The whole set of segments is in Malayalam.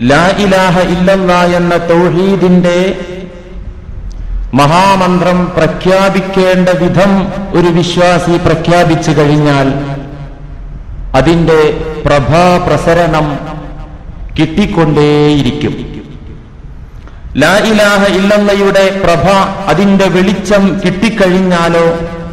ലാ ഇലാഹ ഇല്ലല്ല എന്ന തൗഹീദിന്റെ മഹാമന്ത്രം പ്രഖ്യാപിക്കേണ്ട വിധം ഒരു വിശ്വാസി പ്രഖ്യാപിച്ചു കഴിഞ്ഞാൽ അതിന്റെ പ്രഭാപ്രസരണം കിട്ടിക്കൊണ്ടേയിരിക്കും ലാ ഇലാഹ ഇല്ലല്ലയുടെ പ്രഭ അതിന്റെ വെളിച്ചം കിട്ടിക്കഴിഞ്ഞാലോ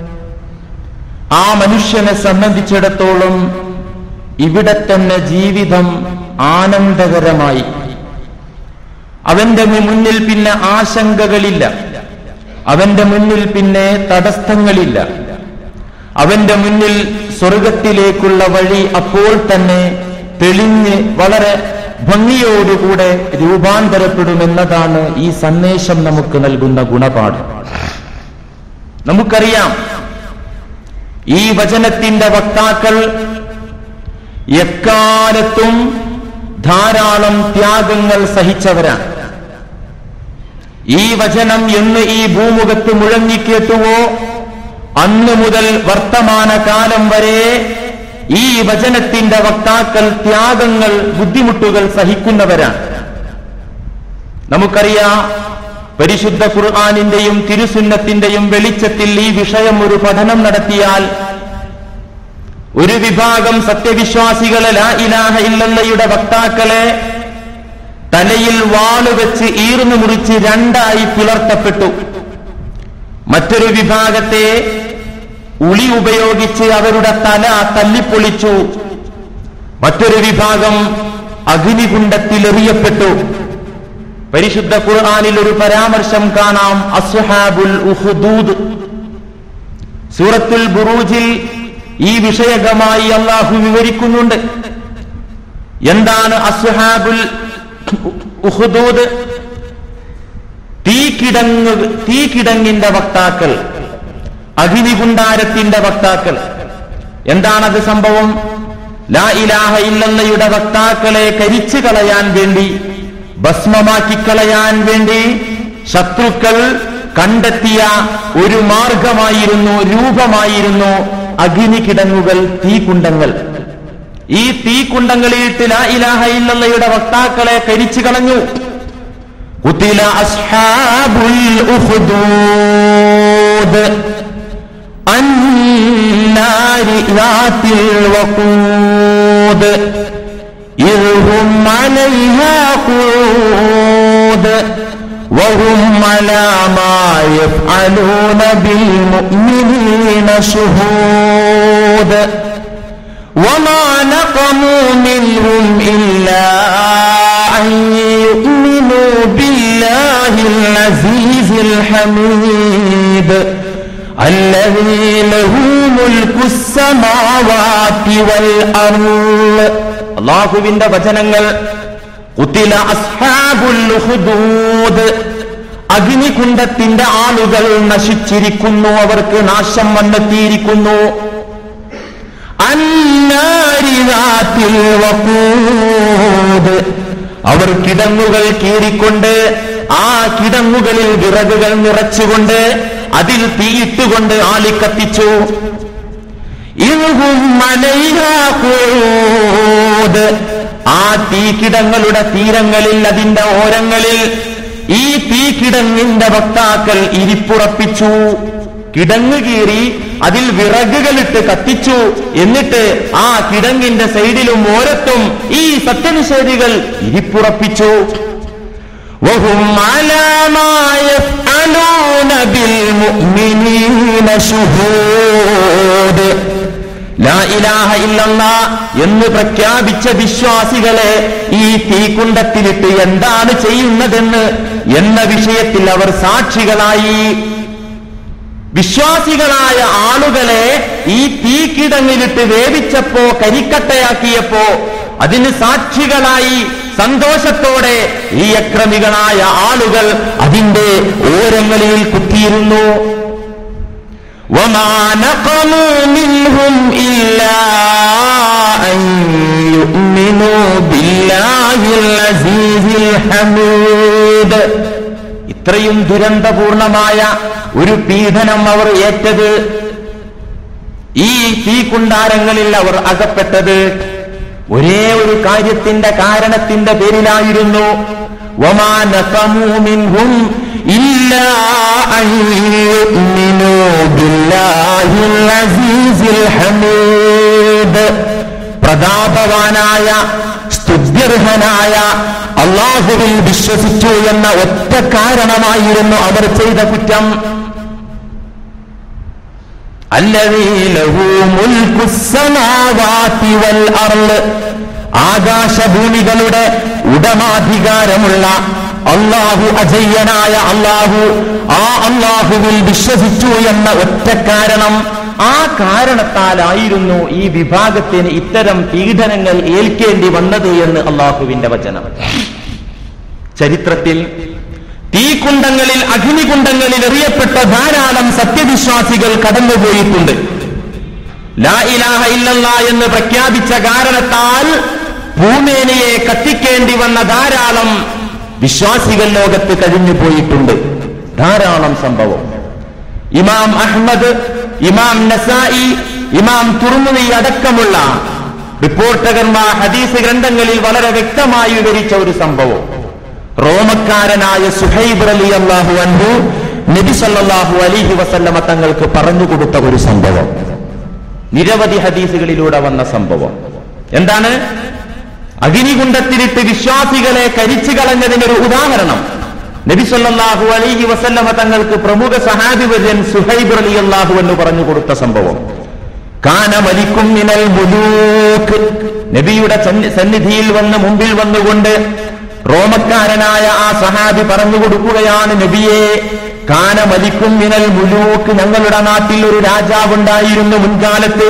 ആ മനുഷ്യനെ സംബന്ധിച്ചിടത്തോളം ഇവിടെ തന്നെ ജീവിതം ആനന്ദകരമായി അവന്റെ മുന്നിൽ പിന്നെ ആശങ്കകളില്ല അവന്റെ മുന്നിൽ പിന്നെ തടസ്സങ്ങളില്ല അവന്റെ മുന്നിൽ സ്വർഗത്തിലേക്കുള്ള വഴി അപ്പോൾ തന്നെ തെളിഞ്ഞ് വളരെ ഭംഗിയോടുകൂടെ രൂപാന്തരപ്പെടുമെന്നതാണ് ഈ സന്ദേശം നമുക്ക് നൽകുന്ന ഗുണപാഠം നമുക്കറിയാം ഈ വചനത്തിന്റെ വക്താക്കൾ എക്കാലത്തും ധാരാളം ത്യാഗങ്ങൾ സഹിച്ചവരാണ് ഈ വചനം എന്ന് ഈ ഭൂമുഖത്ത് മുഴങ്ങിക്കേട്ടുവോ അന്നു മുതൽ വർത്തമാനകാലം വരെ ഈ വചനത്തിന്റെ വക്താക്കൾ ത്യാഗങ്ങൾ ബുദ്ധിമുട്ടുകൾ സഹിക്കുന്നവരാണ് നമുക്കറിയാം പരിശുദ്ധ ഖുർആാനിന്റെയും തിരുസുന്നത്തിന്റെയും വെളിച്ചത്തിൽ ഈ വിഷയം ഒരു പഠനം നടത്തിയാൽ ഒരു വിഭാഗം സത്യവിശ്വാസികളെ ലാ ഇലാഹ ഇല്ലല്ലയുടെ വക്താക്കളെ തലയിൽ വാളുവെച്ച് ഈർന്നു മുറിച്ച് രണ്ടായി പിളർത്തപ്പെട്ടു മറ്റൊരു വിഭാഗത്തെ ഉളി ഉപയോഗിച്ച് അവരുടെ തല തല്ലിപ്പൊളിച്ചു മറ്റൊരു വിഭാഗം അഗ്നികുണ്ടത്തിലെറിയപ്പെട്ടു പരിശുദ്ധ ഖുർആാനിൽ ഒരു പരാമർശം കാണാം അസ്ഹാബുൽ ഉഹ്ദൂദ് സൂറത്തുൽ ബുറൂജിൽ ഈ വിഷയകമായി അള്ളാഹു വിവരിക്കുന്നുണ്ട് എന്താണ് അസ്ഹാബുൽ ഉഹ്ദൂദ് തീക്കിടങ്ങ് തീക്കിടങ്ങിന്റെ വക്താക്കൾ അഗ്നികുണ്ടാരത്തിന്റെ വക്താക്കൾ എന്താണത് സംഭവം ലാ ഇലാഹ ഇല്ലല്ലയുടെ വക്താക്കളെ കരിച്ചു കളയാൻ വേണ്ടി ഭസ്മമാക്കി കളയാൻ വേണ്ടി ശത്രുക്കൾ കണ്ടെത്തിയ ഒരു മാർഗമായിരുന്നു രൂപമായിരുന്നു അഗ്നികിടങ്ങുകൾ തീകുണ്ടങ്ങൾ ഈ തീകുണ്ടങ്ങളിട്ട് ലാ ഇലാഹ ഇല്ലല്ലയുടെ വക്താക്കളെ കരിച്ചു കളഞ്ഞു قتل أصحاب الأخدود النار ذات الوقود إذ هم عليها قعود وهم على ما يفعلون بالمؤمنين شهود وما نقموا منهم إلا أن يؤمنوا بالله العزيز الحميد الذي له ملك السماوات والأرض അള്ളാഹുവിന്റെ വചനങ്ങൾ കുത്തില അസ്ഹാബുൽ ഉഹ്ദൂദ് അഗ്നികുണ്ഡത്തിന്റെ ആളുകൾ നശിച്ചിരിക്കുന്നു അവർക്ക് നാശം വന്നെത്തിയിരിക്കുന്നു അന്നാരിതാത്തിൽ വഖൂദ് അവർ കിടങ്ങുകൾ കീറിക്കൊണ്ട് ആ കിടങ്ങുകളിൽ വിറകുകൾ നിറച്ചുകൊണ്ട് അതിൽ തീയിട്ടുകൊണ്ട് ആളിക്കത്തിച്ചു ഇൽഹും അലൈഹാ ഖുഊദ്. ആ തീക്കിടങ്ങളുടെ തീരങ്ങളിൽ അതിന്റെ ഓരങ്ങളിൽ ഈ തീക്കിടങ്ങിന്റെ വക്താക്കൾ ഇരിപ്പുറപ്പിച്ചു കിടങ്ങ് കീറി അതിൽ വിറകുകളിട്ട് കത്തിച്ചു എന്നിട്ട് ആ കിടങ്ങിന്റെ സൈഡിലും ഓരത്തും ഈ സത്യനിഷേധികൾ ഇരിപ്പുറപ്പിച്ചു وهم على ما يفعلون بالمؤمنين شهود ലാ ഇലാഹ ഇല്ലല്ല എന്ന് പ്രഖ്യാപിച്ച വിശ്വാസികളെ ഈ തീക്കുണ്ടത്തിലിട്ട് എന്താണ് ചെയ്യുന്നതെന്ന് എന്ന വിഷയത്തിൽ അവർ സാക്ഷികളായി വിശ്വാസികളായ ആളുകളെ ഈ തീക്കിടങ്ങിലിട്ട് വേവിച്ചപ്പോ കരിക്കട്ടയാക്കിയപ്പോ അതിന് സാക്ഷികളായി സന്തോഷത്തോടെ ഈ അക്രമികളായ ആളുകൾ അതിന്റെ ഓരങ്ങളിൽ കുത്തിയിരുന്നു وما نقموا منهم إلا أن يؤمنوا بالله العزيز الحميد ഇത്രയും ദുരന്തപൂർണമായ ഒരു പീഡനം അവർ ഏറ്റത് ഈ തീക്കുണ്ടാരങ്ങളിൽ അവർ അകപ്പെട്ടത് ഒരേ ഒരു കാര്യത്തിന്റെ കാരണത്തിന്റെ പേരിലായിരുന്നു وما نقموا منهم إلا أن يؤمنوا بالله العزيز الحميد പ്രതാപവാനായ സ്തുത്യർഹനായ അള്ളാഹുവിൽ വിശ്വസിച്ചു എന്ന ഒറ്റ കാരണമായിരുന്നു അവർ ചെയ്ത കുറ്റം الذي له ملك السماوات والأرض ആകാശഭൂമികളുടെ ഉടമാധികാരമുള്ള അള്ളാഹു അജയ്യനായ അള്ളാഹു ആ അള്ളാഹുവിൽ വിശ്വസിച്ചു എന്ന ഒറ്റ കാരണം ആ കാരണത്താലായിരുന്നു ഈ വിഭാഗത്തിന് ഇത്തരം പീഡനങ്ങൾ ഏൽക്കേണ്ടി വന്നത് എന്ന് അള്ളാഹുവിന്റെ വചനം ചരിത്രത്തിൽ തീകുണ്ടങ്ങളിൽ അഗ്നികുണ്ടങ്ങളിൽ എറിയപ്പെട്ട ധാരാളം സത്യവിശ്വാസികൾ കടന്നുപോയിട്ടുണ്ട് ലാ ഇലാഹ ഇല്ലല്ല എന്ന് പ്രഖ്യാപിച്ച കാരണത്താൽ ഭൂമേനയെ കത്തിക്കേണ്ടി വന്ന ധാരാളം വിശ്വാസികൾ ലോകത്ത് കഴിഞ്ഞു പോയിട്ടുണ്ട് ധാരാളം സംഭവം ഇമാം അഹ്മദ് ഇമാം നസായി ഇമാം തുർമുനി അടക്കമുള്ള റിപ്പോർട്ടകന്മാർ ഹദീസ് ഗ്രന്ഥങ്ങളിൽ വളരെ വ്യക്തമായി വിവരിച്ച ഒരു സംഭവം റോമക്കാരനായ സുഹൈബ് അലി അള്ളാഹു അൻഹു നബി സല്ലല്ലാഹു അലിഹി വസല്ലമ തങ്ങൾക്ക് പറഞ്ഞു കൊടുത്ത ഒരു സംഭവം നിരവധി ഹദീസുകളിലൂടെ വന്ന സംഭവം എന്താണ് അഗ്നികുണ്ടത്തിലിട്ട് വിശ്വാസികളെ കരിച്ചു കളഞ്ഞതിനൊരു ഉദാഹരണം നബി സല്ലല്ലാഹു അലൈഹി വസല്ലമ തങ്ങൾക്ക് പ്രമുഖ സഹാബിവര്യൻ സുഹൈബ് അലി അള്ളാഹു എന്ന് പറഞ്ഞു കൊടുത്ത സംഭവം കാന മലിക്കും മിനൽ മുലൂക്ക് നബിയുടെ സന്നി- സന്നിധിയിൽ വന്ന് മുമ്പിൽ വന്നുകൊണ്ട് റോമക്കാരനായ ആ സഹാബി പറഞ്ഞു കൊടുക്കുകയാണ് നബിയെ കാന മലിക്കും മിനൽ മുലൂക്ക് ഞങ്ങളുടെ നാട്ടിൽ ഒരു രാജാവുണ്ടായിരുന്നു മുൻകാലത്ത്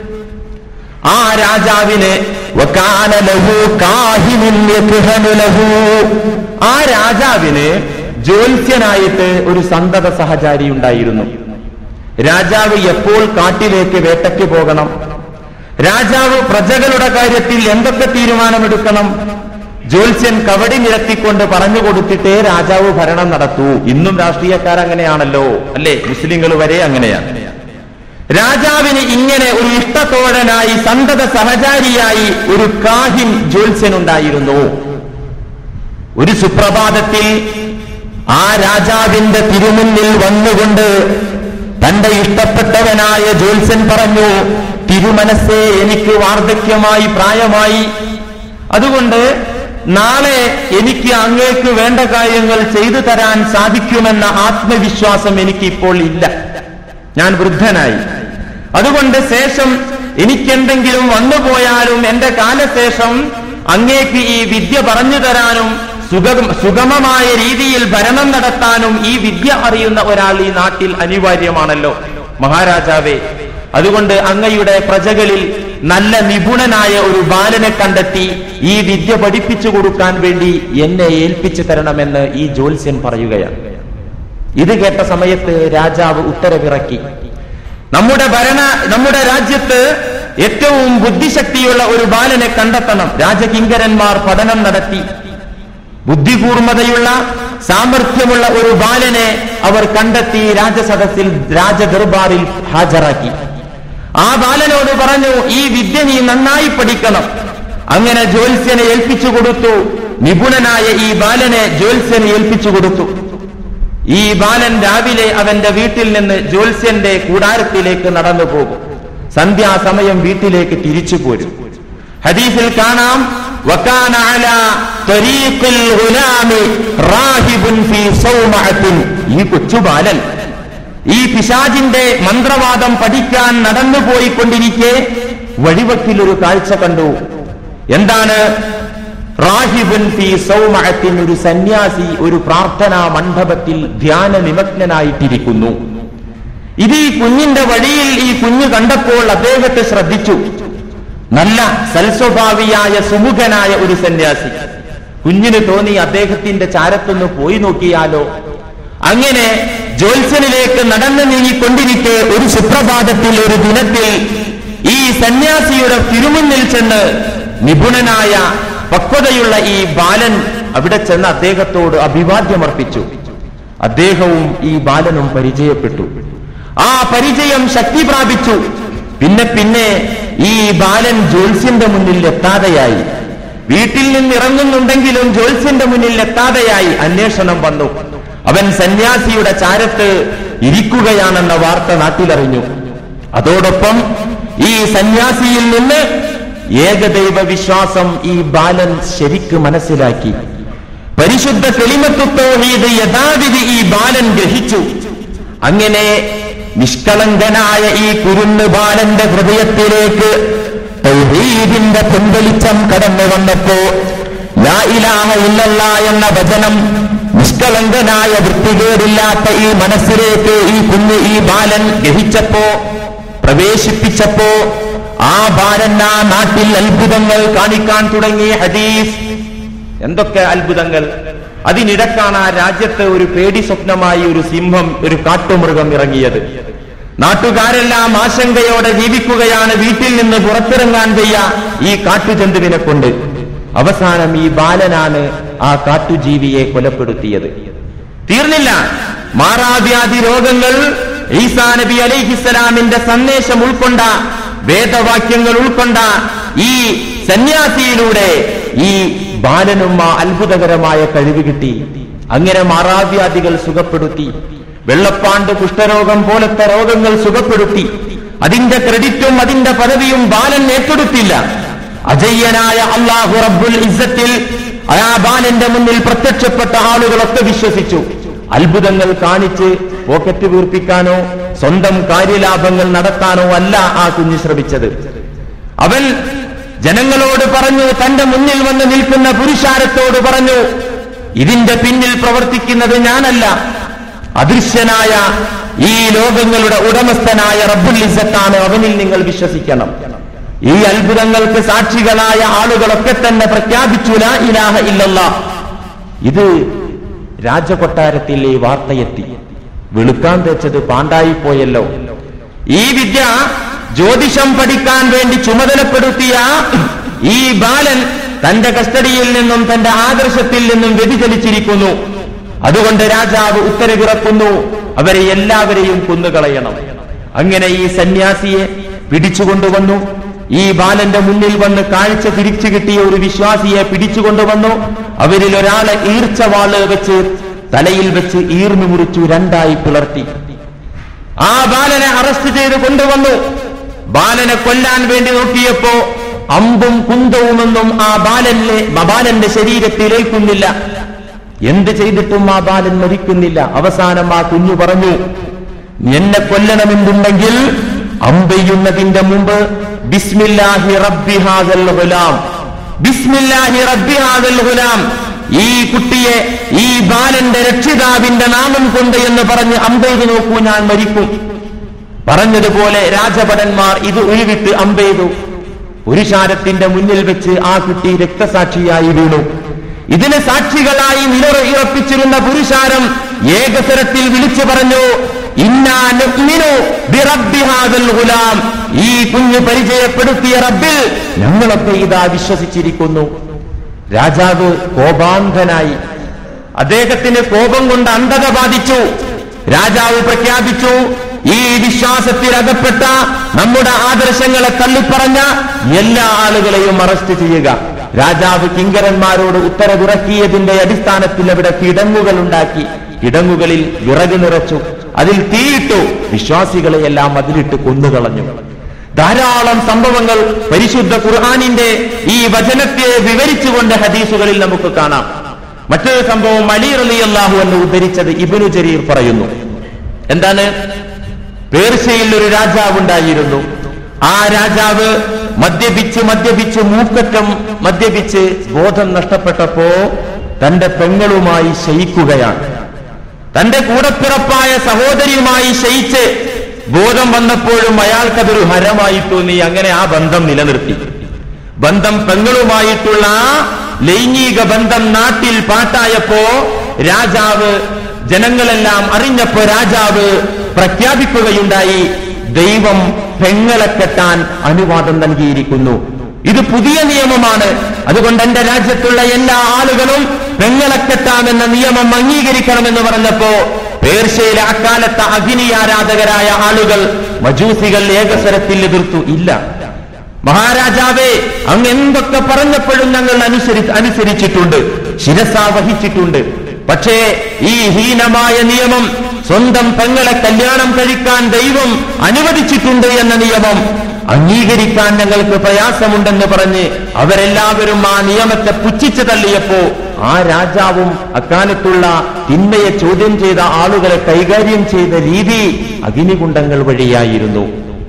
ആ രാജാവിന് വകാന ലഹു കാഹിനുൻ യക്ഹനു ലഹു. ആ രാജാവിന് ജ്യോത്സ്യനായിട്ട് ഒരു സന്തത സഹചാരി ഉണ്ടായിരുന്നു രാജാവ് എപ്പോൾ കാട്ടിലേക്ക് വേട്ടയ്ക്ക് പോകണം രാജാവ് പ്രജകളുടെ കാര്യത്തിൽ എന്തൊക്കെ തീരുമാനമെടുക്കണം ജ്യോത്സ്യൻ കവടി നിരത്തിക്കൊണ്ട് പറഞ്ഞു കൊടുത്തിട്ടേ രാജാവ് ഭരണം നടത്തൂ ഇന്നും രാഷ്ട്രീയക്കാർ അങ്ങനെയാണല്ലോ അല്ലേ മുസ്ലിങ്ങൾ വരെ അങ്ങനെയാണ് രാജാവിന് ഇങ്ങനെ ഒരു ഇഷ്ടത്തോഴനായി സന്തത സഹചാരിയായി ഒരു കാഹിൻ ജ്യോത്സ്യൻ ഉണ്ടായിരുന്നു ഒരു സുപ്രഭാതത്തിൽ ആ രാജാവിന്റെ തിരുമുന്നിൽ വന്നുകൊണ്ട് തന്റെ ഇഷ്ടപ്പെട്ടവനായ ജ്യോത്സ്യൻ പറഞ്ഞു തിരുമനസ്സേ എനിക്ക് വാർദ്ധക്യമായി പ്രായമായി അതുകൊണ്ട് നാളെ എനിക്ക് അങ്ങേക്ക് വേണ്ട കാര്യങ്ങൾ ചെയ്തു തരാൻ സാധിക്കുമെന്ന ആത്മവിശ്വാസം എനിക്കിപ്പോൾ ഇല്ല ഞാൻ വൃദ്ധനായി അതുകൊണ്ട് ശേഷം എനിക്കെന്തെങ്കിലും വന്നുപോയാലും എന്റെ കാലശേഷം അങ്ങേക്ക് ഈ വിദ്യ പറഞ്ഞു തരാനും സുഗം സുഗമമായ രീതിയിൽ ഭരണം നടത്താനും ഈ വിദ്യ അറിയുന്ന ഒരാൾ ഈ നാട്ടിൽ അനിവാര്യമാണല്ലോ മഹാരാജാവേ അതുകൊണ്ട് അങ്ങയുടെ പ്രജകളിൽ നല്ല നിപുണനായ ഒരു ബാലനെ കണ്ടെത്തി ഈ വിദ്യ പഠിപ്പിച്ചു കൊടുക്കാൻ വേണ്ടി എന്നെ ഏൽപ്പിച്ചു തരണമെന്ന് ഈ ജ്യോത്സ്യൻ പറയുകയാണ് ഇത് കേട്ട സമയത്ത് രാജാവ് ഉത്തരവിറക്കി നമ്മുടെ ഭരണ നമ്മുടെ രാജ്യത്ത് ഏറ്റവും ബുദ്ധിശക്തിയുള്ള ഒരു ബാലനെ കണ്ടെത്തണം രാജകിങ്കരന്മാർ പഠനം നടത്തി ബുദ്ധികൂർമ്മതയുള്ള സാമർഥ്യമുള്ള ഒരു ബാലനെ അവർ കണ്ടെത്തി രാജസദസ്സിൽ രാജദർബാറിൽ ഹാജരാക്കി ആ ബാലനോട് പറഞ്ഞു ഈ വിദ്യ നീ നന്നായി പഠിക്കണം അങ്ങനെ ജ്യോത്സ്യനെ ഏൽപ്പിച്ചു കൊടുത്തു നിപുണനായ ഈ ബാലനെ ജ്യോത്സ്യനെ ഏൽപ്പിച്ചു കൊടുത്തു ഈ ബാലൻ രാവിലെ അവന്റെ വീട്ടിൽ നിന്ന് ജ്യോത്സ്യന്റെ കൂടാരത്തിലേക്ക് നടന്നു പോകും സന്ധ്യാസമയം വീട്ടിലേക്ക് തിരിച്ചു പോരും ഹദീസിൽ കാണാം വക്കാന അലാ ത്വരീഖിൽ ഗുലാമി റാഹിബുൻ ഫീ സൗമഅത്തിൻ ഈ കൊച്ചു ബാലൻ ഈ പിശാജിന്റെ മന്ത്രവാദം പഠിക്കാൻ നടന്നു പോയിക്കൊണ്ടിരിക്കെ വഴിവക്കിൽ ഒരു കാഴ്ച കണ്ടു എന്താണ് റാഹിബുൻ ഫീ സൗമഅത്തിൻ ഒരു സന്യാസി ഒരു പ്രാർത്ഥനാ മണ്ഡപത്തിൽ ധ്യാന നിമഗ്നനായിട്ടിരിക്കുന്നു ഇത് ഈ കുഞ്ഞിന്റെ വഴിയിൽ ഈ കുഞ്ഞ് കണ്ടപ്പോൾ അദ്ദേഹത്തെ ശ്രദ്ധിച്ചു നല്ല സൽസ്വഭാവിയായ സുമുഖനായ ഒരു സന്യാസി കുഞ്ഞിന് തോന്നി അദ്ദേഹത്തിന്റെ ചാരത്തൊന്ന് പോയി നോക്കിയാലോ അങ്ങനെ ജ്യോത്സ്യനിലേക്ക് നടന്നു നീങ്ങിക്കൊണ്ടിരിക്കെ ഒരു സുപ്രഭാതത്തിൽ ഒരു ദിനത്തിൽ ഈ സന്യാസിയുടെ തിരുമുന്നിൽ ചെന്ന് നിപുണനായ പക്വതയുള്ള ഈ ബാലൻ അവിടെ ചെന്ന് അദ്ദേഹത്തോട് അഭിവാദ്യമർപ്പിച്ചു അദ്ദേഹവും ഈ ബാലനും പരിചയപ്പെട്ടു ആ പരിചയം ശക്തി പ്രാപിച്ചു പിന്നെ പിന്നെ ഈ ബാലൻ ജ്യോത്സ്യന്റെ മുന്നിൽ എത്താതെയായി വീട്ടിൽ നിന്ന് ഇറങ്ങുന്നുണ്ടെങ്കിലും ജ്യോത്സ്യന്റെ മുന്നിൽ എത്താതെയായി അന്വേഷണം വന്നു അവൻ സന്യാസിയുടെ ചാരത്ത് ഇരിക്കുകയാണെന്ന വാർത്ത നാട്ടിലറിഞ്ഞു അതോടൊപ്പം ഈ സന്യാസിയിൽ നിന്ന് ഏകദൈവ വിശ്വാസം ഈ ബാലൻ ശരിക്ക് മനസ്സിലാക്കി പരിശുദ്ധ തെളിമത്വത്തോഹീത് യഥാവിധി ഈ ബാലൻ ഗ്രഹിച്ചു അങ്ങനെ നിഷ്കളങ്കനായ ഈ കുരുന്ന് ബാലന്റെ ഹൃദയത്തിലേക്ക് തൗഹീദിന്റെ പൊൻവെളിച്ചം കടന്നു വന്നപ്പോ ലാ ഇലാഹ ഇല്ലല്ല എന്ന വചനം നിഷ്കളങ്കനായ വൃത്തികേടില്ലാത്ത ഈ മനസ്സിലേക്ക് ഈ കുഞ്ഞ് ഈ ബാലൻ ഗ്രഹിച്ചപ്പോ പ്രവേശിപ്പിച്ചപ്പോ ആ ബാലൻ ആ നാട്ടിൽ അത്ഭുതങ്ങൾ കാണിക്കാൻ തുടങ്ങി ഹദീസ് എന്തൊക്കെ അത്ഭുതങ്ങൾ അതിനിടക്കാണ് ആ രാജ്യത്ത് ഒരു പേടി സ്വപ്നമായി ഒരു സിംഹം ഒരു കാട്ടുമൃഗം ഇറങ്ങിയത് നാട്ടുകാരെല്ലാം ആശങ്കയോടെ ജീവിക്കുകയാണ് വീട്ടിൽ നിന്ന് പുറത്തിറങ്ങാൻ വയ്യ ഈ കാട്ടുജന്തുവിനെ കൊണ്ട് അവസാനം ഈ ബാലനാണ് ആ കാട്ടുജീവിയെ കൊലപ്പെടുത്തിയത് തീർന്നില്ല മാറാവ്യാധി രോഗങ്ങൾ ഈസാ നബി അലൈഹിസ്സലാമിന്റെ സന്ദേശം ഉൾക്കൊണ്ട വേദവാക്യങ്ങൾ ഉൾക്കൊണ്ട ഈ സന്യാസിയിലൂടെ ഈ ബാലനും ആ അത്ഭുതകരമായ കഴിവ് കിട്ടി അങ്ങനെ മാറാവ്യാധികൾ സുഖപ്പെടുത്തി വെള്ളപ്പാണ്ട് കുഷ്ഠരോഗം പോലത്തെ രോഗങ്ങൾ സുഖപ്പെടുത്തി അതിന്റെ ക്രെഡിറ്റും അതിന്റെ പദവിയും ബാലൻ ഏറ്റെടുത്തില്ല അജയ്യനായ അള്ളാഹു റബ്ബുൽ ഇസ്സത്തിൽ ആ ബാലന്റെ മുന്നിൽ പ്രത്യക്ഷപ്പെട്ട ആളുകളൊക്കെ വിശ്വസിച്ചു അത്ഭുതങ്ങൾ കാണിച്ച് പോക്കറ്റ് വീർപ്പിക്കാനോ സ്വന്തം കാര്യലാഭങ്ങൾ നടത്താനോ അല്ല ആ കുഞ്ഞ് ശ്രമിച്ചത് അവൻ ജനങ്ങളോട് പറഞ്ഞു തന്റെ മുന്നിൽ വന്ന് നിൽക്കുന്ന പുരുഷാരത്തോട് പറഞ്ഞു ഇതിന്റെ പിന്നിൽ പ്രവർത്തിക്കുന്നത് ഞാനല്ല അദൃശ്യനായ ഈ ലോകങ്ങളുടെ ഉടമസ്ഥനായ റബ്ബുൽ ഇസ്സത്താണ് അവനിൽ നിങ്ങൾ വിശ്വസിക്കണം ഈ അത്ഭുതങ്ങൾക്ക് സാക്ഷികളായ ആളുകളൊക്കെ തന്നെ പ്രഖ്യാപിച്ചു ലാ ഇലാഹ ഇല്ലല്ലാ ഇത് രാജകൊട്ടാരത്തിൽ ഈ വാർത്തയെത്തി വെളുക്കാൻ തെച്ചത് പാണ്ടായിപ്പോയല്ലോ ഈ വിദ്യ ജ്യോതിഷം പഠിക്കാൻ വേണ്ടി ചുമതലപ്പെടുത്തിയ ഈ ബാലൻ തന്റെ കസ്റ്റഡിയിൽ നിന്നും തന്റെ ആദർശത്തിൽ നിന്നും വ്യതിചലിച്ചിരിക്കുന്നു അതുകൊണ്ട് രാജാവ് ഉത്തരവിറക്കുന്നു അവരെ എല്ലാവരെയും കൊന്നുകളയണം അങ്ങനെ ഈ സന്യാസിയെ പിടിച്ചുകൊണ്ടുവന്നു ഈ ബാലന്റെ മുന്നിൽ വന്ന് കാഴ്ച തിരിച്ചു കിട്ടിയ ഒരു വിശ്വാസിയെ പിടിച്ചുകൊണ്ടുവന്നു അവരിൽ ഒരാളെ ഈർച്ചവാള് വെച്ച് തലയിൽ വെച്ച് ഈർന്നു മുറിച്ചു രണ്ടായി പിളർത്തി ആ ബാലനെ അറസ്റ്റ് ചെയ്ത് കൊണ്ടുവന്നു ബാലനെ കൊല്ലാൻ വേണ്ടി നോക്കിയപ്പോ അമ്പും കുന്തവുമൊന്നും ആ ബാലന്റെ ബാലന്റെ ശരീരത്തിൽ ഏൽക്കുന്നില്ല എന്ത് ചെയ്തിട്ടും ആ ബാലൻ മരിക്കുന്നില്ല അവസാനം ആ കുഞ്ഞു പറഞ്ഞു എന്നെ കൊല്ലണമെന്നുണ്ടെങ്കിൽ അമ്പെയ്യുന്നതിന്റെ മുമ്പ് ബിസ്മില്ലാഹി റബ്ബി ഹാദൽ ഗുലാം ബിസ്മില്ലാഹി റബ്ബി ഹാദൽ ഗുലാം ഈ കുട്ടിയെ ഈ ബാലന്റെ രക്ഷിതാവിന്റെ നാമം കൊണ്ട് എന്ന് പറഞ്ഞ് അമ്പെയ്ത് നോക്കൂ ഞാൻ മരിക്കും പറഞ്ഞതുപോലെ രാജഭടന്മാർ ഇത് ഒഴിവിട്ട് അമ്പെയ്തു പുരുഷാരത്തിന്റെ മുന്നിൽ വെച്ച് ആ കുട്ടി രക്തസാക്ഷിയായി വീണു ഇതിന് സാക്ഷികളായി നിലയുറപ്പിച്ചിരുന്ന പുരുഷാരം ഏകസ്വരത്തിൽ വിളിച്ചു പറഞ്ഞു ഇന്നാ നുഅ്മിനു ബിറബ്ബി ഹാദൽ ഗുലാം ഈ കുഞ്ഞ് പരിചയപ്പെടുത്തിയ റബ്ബിൽ ഞങ്ങളൊക്കെ ഇതാ വിശ്വസിച്ചിരിക്കുന്നു രാജാവ് കോപാന്ധനായി അദ്ദേഹത്തിന് കോപം കൊണ്ട് അന്ധത ബാധിച്ചു രാജാവ് പ്രഖ്യാപിച്ചു ഈ വിശ്വാസത്തിൽ അകപ്പെട്ട നമ്മുടെ ആദർശങ്ങളെ തള്ളിപ്പറഞ്ഞ എല്ലാ ആളുകളെയും അറസ്റ്റ് ചെയ്യുക രാജാവ് കിങ്കരന്മാരോട് ഉത്തരവിറക്കിയതിന്റെ അടിസ്ഥാനത്തിൽ അവിടെ കിടങ്ങുകൾ ഉണ്ടാക്കി കിടങ്ങുകളിൽ വിറക് നിറച്ചു അതിൽ തീയിട്ടു വിശ്വാസികളെയെല്ലാം അതിലിട്ട് കൊന്നുകളഞ്ഞു ധാരാളം സംഭവങ്ങൾ പരിശുദ്ധ ഖുർആാനിന്റെ ഈ വചനത്തെ വിവരിച്ചുകൊണ്ട് ഹദീസുകളിൽ നമുക്ക് കാണാം മറ്റൊരു സംഭവം അലി റലി അള്ളാഹു എന്ന് ഉദ്ധരിച്ചത് ഇബിനു ജരീർ പറയുന്നു എന്താണ് പേർഷ്യയിൽ ഒരു രാജാവ് ഉണ്ടായിരുന്നു ആ രാജാവ് മദ്യപിച്ച് മദ്യപിച്ച് മൂക്കറ്റം മദ്യപിച്ച് ബോധം നഷ്ടപ്പെട്ടപ്പോ തന്റെ പെങ്ങളുമായി ശയിക്കുകയാണ് തന്റെ കൂടപ്പിറപ്പായ സഹോദരിയുമായി ശയിച്ച് ബോധം വന്നപ്പോഴും അയാൾക്കതൊരു ഹരമായി തോന്നി അങ്ങനെ ആ ബന്ധം നിലനിർത്തി ബന്ധം പെങ്ങളുമായിട്ടുള്ള ആ ലൈംഗിക ബന്ധം നാട്ടിൽ പാട്ടായപ്പോ രാജാവ് ജനങ്ങളെല്ലാം അറിഞ്ഞപ്പോ രാജാവ് പ്രഖ്യാപിക്കുകയുണ്ടായി ദൈവം പെങ്ങളെ കെട്ടാൻ അനുവാദം നൽകിയിരിക്കുന്നു ഇത് പുതിയ നിയമമാണ് അതുകൊണ്ട് എന്റെ രാജ്യത്തുള്ള എല്ലാ ആളുകളും പെങ്ങളെ കെട്ടാമെന്ന നിയമം അംഗീകരിക്കണമെന്ന് പറഞ്ഞപ്പോ പേർഷ്യയിലെ അക്കാലത്തെ അഗ്നി ആരാധകരായ ആളുകൾ മജൂസികൾ ഏകസ്വരത്തിൽ എതിർത്തു ഇല്ല മഹാരാജാവേ അങ്ങ് എന്തൊക്കെ പറഞ്ഞപ്പോഴും ഞങ്ങൾ അനുസരി അനുസരിച്ചിട്ടുണ്ട് ശിരസ വഹിച്ചിട്ടുണ്ട് പക്ഷേ ഈ ഹീനമായ നിയമം സ്വന്തം പെങ്ങളെ കല്യാണം കഴിക്കാൻ ദൈവം അനുവദിച്ചിട്ടുണ്ട് എന്ന നിയമം അംഗീകരിക്കാൻ ഞങ്ങൾക്ക് പ്രയാസമുണ്ടെന്ന് പറഞ്ഞ് അവരെല്ലാവരും ആ നിയമത്തെ പുച്ഛിച്ചു തള്ളിയപ്പോ ആ രാജാവും അക്കാലത്തുള്ള തിന്മയെ ചോദ്യം ചെയ്ത ആളുകളെ കൈകാര്യം ചെയ്ത രീതി അഗ്നികുണ്ടങ്ങൾ വഴിയായിരുന്നു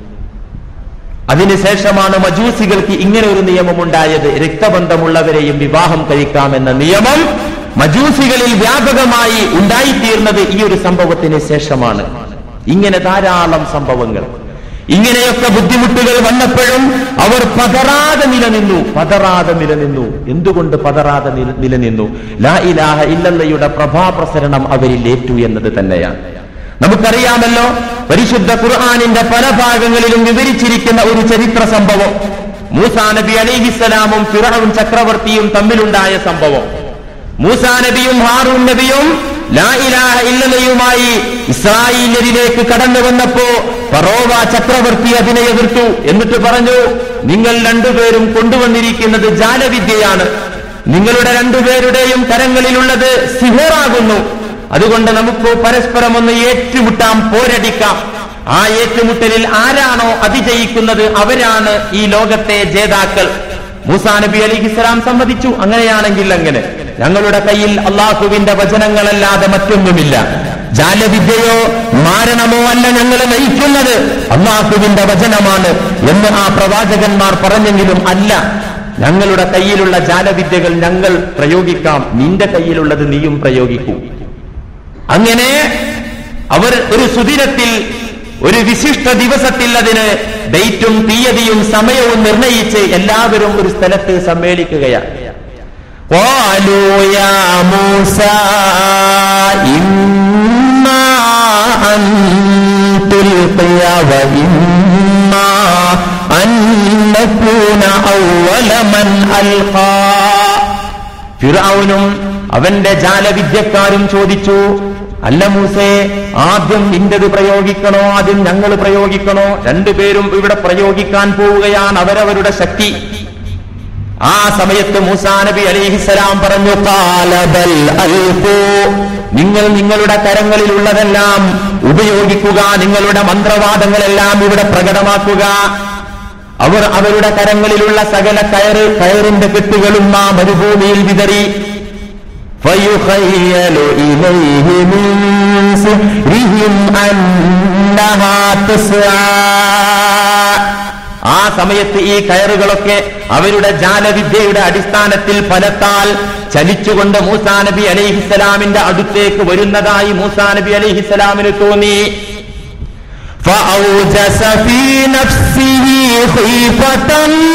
അതിനുശേഷമാണ് മജൂസികൾക്ക് ഇങ്ങനെ ഒരു നിയമമുണ്ടായത് രക്തബന്ധമുള്ളവരെയും വിവാഹം കഴിക്കാമെന്ന നിയമം മജൂസികളിൽ വ്യാപകമായി ഉണ്ടായിത്തീർന്നത് ഈ ഒരു സംഭവത്തിന് ശേഷമാണ് ഇങ്ങനെ ധാരാളം സംഭവങ്ങൾ ഇങ്ങനെയൊക്കെ ബുദ്ധിമുട്ടുകൾ വന്നപ്പോഴും അവർ പതറാതെ നിലനിന്നു പതറാതെ നിലനിന്നു എന്തുകൊണ്ട് പതറാതെ നില- നിലനിന്നു ലാ ഇലാഹ ഇല്ലല്ലയുടെ പ്രഭാപ്രസരണം അവരിൽ ഏറ്റു എന്നത് തന്നെയാണ് നമുക്കറിയാമല്ലോ പരിശുദ്ധ ഖുർആാനിന്റെ പല ഭാഗങ്ങളിലും വിവരിച്ചിരിക്കുന്ന ഒരു ചരിത്ര സംഭവം മൂസാ നബി അലിഹിസ്സലാമും ഫിറവും ചക്രവർത്തിയും തമ്മിലുണ്ടായ സംഭവം മൂസാ നബിയും ഹാറൂൻ നബിയും ലാ ഇലാഹ ഇല്ലല്ലയുമായി ഇസ്രായേലിലേക്ക് കടന്നു വന്നപ്പോ ഫറോവ ചക്രവർത്തി അതിനെ എതിർത്തു എന്നിട്ട് പറഞ്ഞു നിങ്ങൾ രണ്ടുപേരും കൊണ്ടുവന്നിരിക്കുന്നത് ജാലവിദ്യയാണ് നിങ്ങളുടെ രണ്ടുപേരുടെയും കരങ്ങളിലുള്ളത് സിഹറാകുന്നു അതുകൊണ്ട് നമുക്ക് പരസ്പരം ഒന്ന് ഏറ്റുമുട്ടാം പോരടിക്കാം ആ ഏറ്റുമുട്ടലിൽ ആരാണോ അതിജയിക്കുന്നത് അവരാണ് ഈ ലോകത്തെ ജേതാക്കൾ മൂസാ നബി അലിഹിസ്സലാം സമ്മതിച്ചു അങ്ങനെയാണെങ്കിൽ അങ്ങനെ ഞങ്ങളുടെ കയ്യിൽ അള്ളാഹുവിന്റെ വചനങ്ങളല്ലാതെ മറ്റൊന്നുമില്ല ജാലവിദ്യയോ മാരണമോ അല്ല ഞങ്ങളെ നയിക്കുന്നത് അള്ളാഹുവിന്റെ വചനമാണ് എന്ന് ആ പ്രവാചകന്മാർ പറഞ്ഞെങ്കിലും അല്ല ഞങ്ങളുടെ കയ്യിലുള്ള ജാലവിദ്യകൾ ഞങ്ങൾ പ്രയോഗിക്കാം നിന്റെ കയ്യിലുള്ളത് നീയും പ്രയോഗിക്കൂ അങ്ങനെ അവർ ഒരു സുദിനത്തിൽ ഒരു വിശിഷ്ട ദിവസത്തിൽ അതിന് ഡേറ്റും തീയതിയും സമയവും നിർണയിച്ച് എല്ലാവരും ഒരു സ്ഥലത്ത് സമ്മേളിക്കുകയാണ് قالوا يا موسى إما أن تلقي وإما أن نكون أول من ألقى ഫിറൌനും അവന്റെ ജാലവിദ്യക്കാരും ചോദിച്ചു അല്ല മൂസേ ആദ്യം നിന്റേത് പ്രയോഗിക്കണോ ആദ്യം ഞങ്ങൾ പ്രയോഗിക്കണോ രണ്ടുപേരും ഇവിടെ പ്രയോഗിക്കാൻ പോവുകയാണ് അവരവരുടെ ശക്തി ആ സമയത്ത് മൂസാ നബി അലിഹിസലാം പറഞ്ഞു കാലബൽ അൽഫു നിങ്ങൾ നിങ്ങളുടെ കരങ്ങളിലുള്ളതെല്ലാം ഉപയോഗിക്കുക നിങ്ങളുടെ മന്ത്രവാദങ്ങളെല്ലാം ഇവിടെ പ്രകടമാക്കുക അവർ അവരുടെ കരങ്ങളിലുള്ള സകല കയറ് കയറിന്റെ കെട്ടുകളും ആ മരുഭൂമിയിൽ വിതറി فيخيل إليه من سحرهم أنها تسعى ആ സമയത്ത് ഈ കയറുകളൊക്കെ അവരുടെ ജാലവിദ്യയുടെ അടിസ്ഥാനത്തിൽ ഫലത്താൽ ചലിച്ചുകൊണ്ട് മൂസാ നബി അലൈഹിസ്സലാമിന്റെ അടുത്തേക്ക് വരുന്നതായി മൂസാ നബി അലൈഹിസ്സലാമിന് തോന്നി فأوجس في نفسه خيفة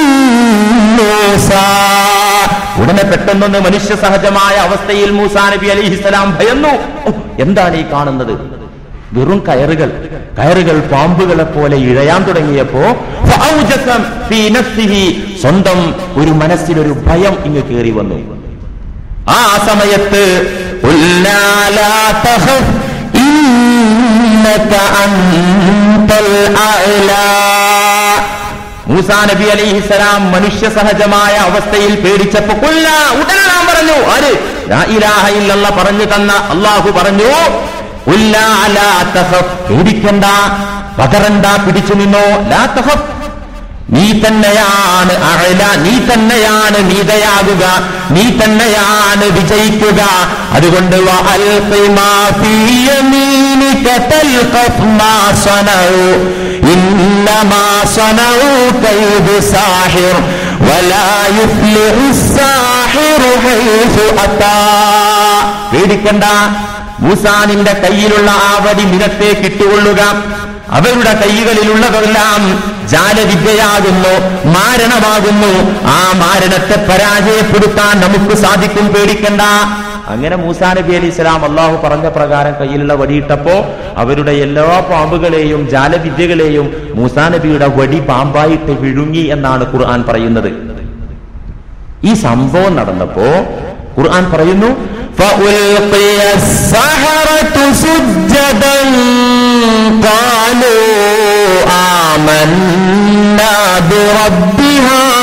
موسى ഉടനെ പെട്ടെന്നൊന്ന് മനുഷ്യ സഹജമായ അവസ്ഥയിൽ മൂസാ നബി അലിഹിസ്സലാം ഭയന്നു ഓ, എന്താണ് ഈ കാണുന്നത് വെറും കയറുകൾ കയറുകൾ പാമ്പുകളെ പോലെ ഇഴയാൻ തുടങ്ങിയപ്പോ ഫഔജസ ഫീ നഫ്സിഹി, സ്വന്തം ഒരു മനസ്സിലൊരു ഭയം ഇങ്ങ് കയറി വന്നു ആ സമയത്ത് "ഖുല്ലാ ലാ തഖഫ്, ഇന്നക അൻതൽ അഅ്ലാ." മൂസാ നബി അലൈഹിസലാം മനുഷ്യ സഹജമായ അവസ്ഥയിൽ പേടിച്ചപ്പോ കൊല്ല ഉടനെ നാം പറഞ്ഞു ആര് ലാ ഇലാഹ ഇല്ലല്ലാ പറഞ്ഞു തന്ന അള്ളാഹു പറഞ്ഞു "ഖുല്ലാ ലാ തഖഫ്." പേടിക്കണ്ട പതറണ്ട പിടിച്ചു നിന്നോ ലാ തഖഫ് നീ തന്നെയാണ് അഴല നീ തന്നെയാണ് മീതയാകുക നീ തന്നെയാണ് വിജയിക്കുക അതുകൊണ്ട് വഅൽഖി മാ ഫീ യമീനിക തൽഖഫ് മാ സനഉ ഇന്നമാ സനഉ കൈദു സാഹിർ വലാ യുഫ്ലിഹു സാഹിറു ഹൈസു അതാ പേടിക്കണ്ട മൂസാനിന്റെ കയ്യിലുള്ള ആ വടി നിലത്തേക്ക് ഇട്ടുകൊള്ളുക അവരുടെ കൈകളിലുള്ളതെല്ലാം ജാലവിദ്യയാകുന്നു മാരണമാകുന്നു ആ മാരണത്തെ പരാജയപ്പെടുത്താൻ നമുക്ക് സാധിക്കും പേടിക്കണ്ട അങ്ങനെ മൂസാ നബി അലി ഇസ്ലാം അള്ളാഹു പറഞ്ഞ പ്രകാരം കയ്യിലുള്ള വടിയിട്ടപ്പോ അവരുടെ എല്ലാ പാമ്പുകളെയും ജാലവിദ്യകളെയും മൂസാ നബിയുടെ വടി പാമ്പായിട്ട് വിഴുങ്ങി എന്നാണ് ഖുർആൻ പറയുന്നത് ഈ സംഭവം നടന്നപ്പോ ഖുർആൻ പറയുന്നു فألقي السحرة سجدا قالوا آمنا برب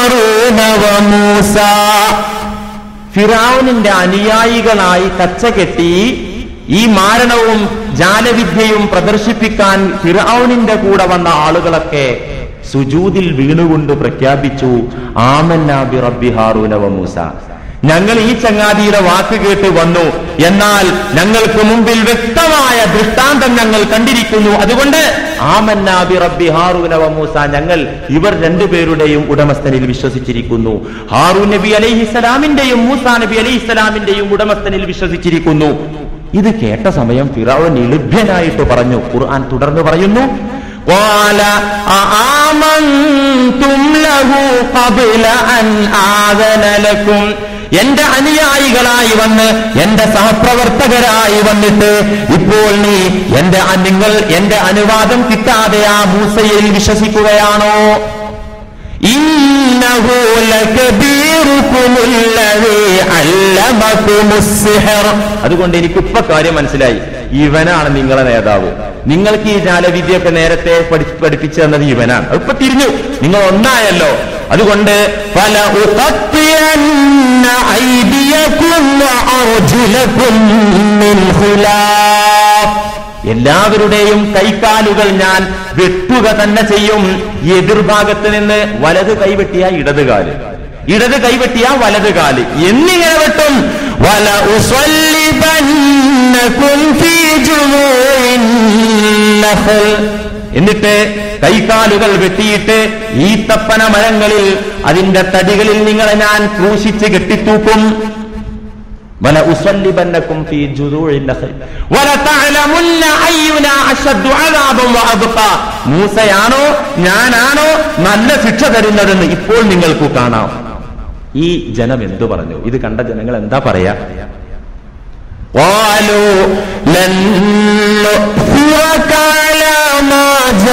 هارون وموسى ഫിറാവുനിന്റെ അനുയായികളായി കച്ചകെട്ടി ഈ മാരണവും ജാലവിദ്യയും പ്രദർശിപ്പിക്കാൻ ഫിറാവുനിന്റെ കൂടെ വന്ന ആളുകളൊക്കെ സുജൂദിൽ വീണുകൊണ്ട് പ്രഖ്യാപിച്ചു ആമന്നാ ബി റബ്ബി ഹാറൂന വ മൂസ ഞങ്ങൾ ഈ ചങ്ങാതിയുടെ വാക്ക് കേട്ട് വന്നു എന്നാൽ ഞങ്ങൾക്ക് മുമ്പിൽ വ്യക്തമായ ദൃഷ്ടാന്തം ഞങ്ങൾ കണ്ടിരിക്കുന്നു അതുകൊണ്ട് ആമന്നാ ബി റബ്ബി ഹാറൂന വ മൂസ ഞങ്ങൾ ഇവർ രണ്ടുപേരുടെയും ഉടമസ്ഥനിൽ വിശ്വസിച്ചിരിക്കുന്നു ഹാറൂൻ നബി അലൈഹിസ്സലാമിന്റെയും മൂസ നബി അലൈഹിസ്സലാമിന്റെയും ഉടമസ്ഥനിൽ വിശ്വസിച്ചിരിക്കുന്നു ഇത് കേട്ട സമയം ഫിറോൻ ഇളുഭ്യനായിട്ട് പറഞ്ഞു ഖുർആൻ തുടർന്ന് പറയുന്നു قال أآمنتم له قبل أن آذن لكم എന്റെ അനുയായികളായി വന്ന് എന്റെ സഹപ്രവർത്തകരായി വന്നിട്ട് ഇപ്പോൾ നീ എന്റെ അ- നിങ്ങൾ എന്റെ അനുവാദം കിട്ടാതെ ആ മൂസയിൽ വിശ്വസിക്കുകയാണോ إنه لكبيركم الذي علمكم السحر അതുകൊണ്ട് എനിക്ക് ഇപ്പൊ കാര്യം മനസ്സിലായി ഇവനാണ് നിങ്ങളെ നേതാവ് നിങ്ങൾക്ക് ഈ ജാലവിദ്യയൊക്കെ നേരത്തെ പഠി- പഠിപ്പിച്ചു തന്നത് ഇവനാണ് ഇപ്പൊ തിരിഞ്ഞു നിങ്ങൾ ഒന്നായല്ലോ അതുകൊണ്ട് പല ഉഖത്തിയന്ന ഐദിയക്കും വഅർജുലക്കും മിൻ ഖിലാഫ് എല്ലാവരുടെയും കൈക്കാലുകൾ ഞാൻ വെട്ടുക തന്നെ ചെയ്യും എതിർഭാഗത്ത് നിന്ന് വലത് കൈവെട്ടിയ ഇടത് കാല് ഇടത് കൈവെട്ടിയ വലത് കാല് എന്നിങ്ങനെ വെട്ടും വല ഉസ്വല്ലിബന്നകും ഫീ ജുമൂഇൻ നഖൽ. എന്നിട്ട് കൈക്കാലുകൾ വെട്ടിയിട്ട് ഈത്തപ്പന മരങ്ങളിൽ അതിന്റെ തടികളിൽ നിങ്ങളെ ഞാൻ ക്രൂശിച്ച് കെട്ടിത്തൂക്കും ولأصلبنكم في جذوع النخل ولتعلمن أينا أشد عذابا وأبقى മൂസയാണോ ഞാനാണോ നല്ല ശിക്ഷ തരുന്നതെന്ന് ഇപ്പോൾ നിങ്ങൾക്ക് കാണാം ഈ ജനം എന്തു പറഞ്ഞു ഇത് കണ്ട ജനങ്ങൾ എന്താ പറയാ قالوا لن نؤثرك على ما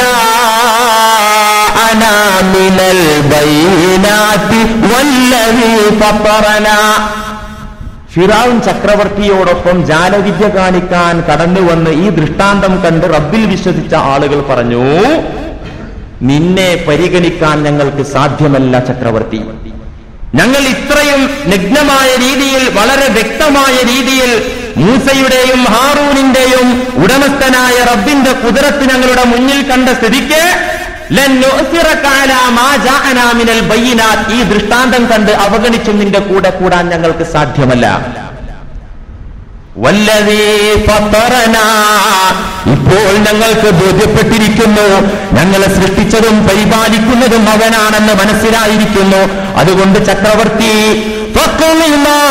جاءنا من البينات والذي فطرنا ഫിറാവുൻ ചക്രവർത്തിയോടൊപ്പം ജാലവിദ്യ കാണിക്കാൻ കടന്നു വന്ന് ഈ ദൃഷ്ടാന്തം കണ്ട് റബ്ബിൽ വിശ്വസിച്ച ആളുകൾ പറഞ്ഞു നിന്നെ പരിഗണിക്കാൻ ഞങ്ങൾക്ക് സാധ്യമല്ല ചക്രവർത്തി ഞങ്ങൾ ഇത്രയും നഗ്നമായ രീതിയിൽ വളരെ വ്യക്തമായ രീതിയിൽ മൂസയുടെയും ഹാറൂനിന്റെയും ഉടമസ്ഥനായ റബ്ബിന്റെ കുതിരത്ത് ഞങ്ങളുടെ മുന്നിൽ കണ്ട സ്ഥിതിക്ക് ലൻ നുഅ്സിറക അലാ മാ ജാഅനാ മിനൽ ബയ്യിനാത്ത്. ഈ ദൃഷ്ടാന്തം കണ്ട് അവഗണിച്ചും നിന്റെ കൂടെ കൂടാൻ ഞങ്ങൾക്ക് സാധ്യമല്ല വല്ലതീ ഫത്തറനാ. ഇപ്പോൾ ഞങ്ങൾക്ക് ബോധ്യപ്പെട്ടിരിക്കുന്നു ഞങ്ങളെ സൃഷ്ടിച്ചതും പരിപാലിക്കുന്നതും അവനാണെന്ന് മനസ്സിലായിരിക്കുന്നു അതുകൊണ്ട് ചക്രവർത്തി ഫഖ്ലി മാ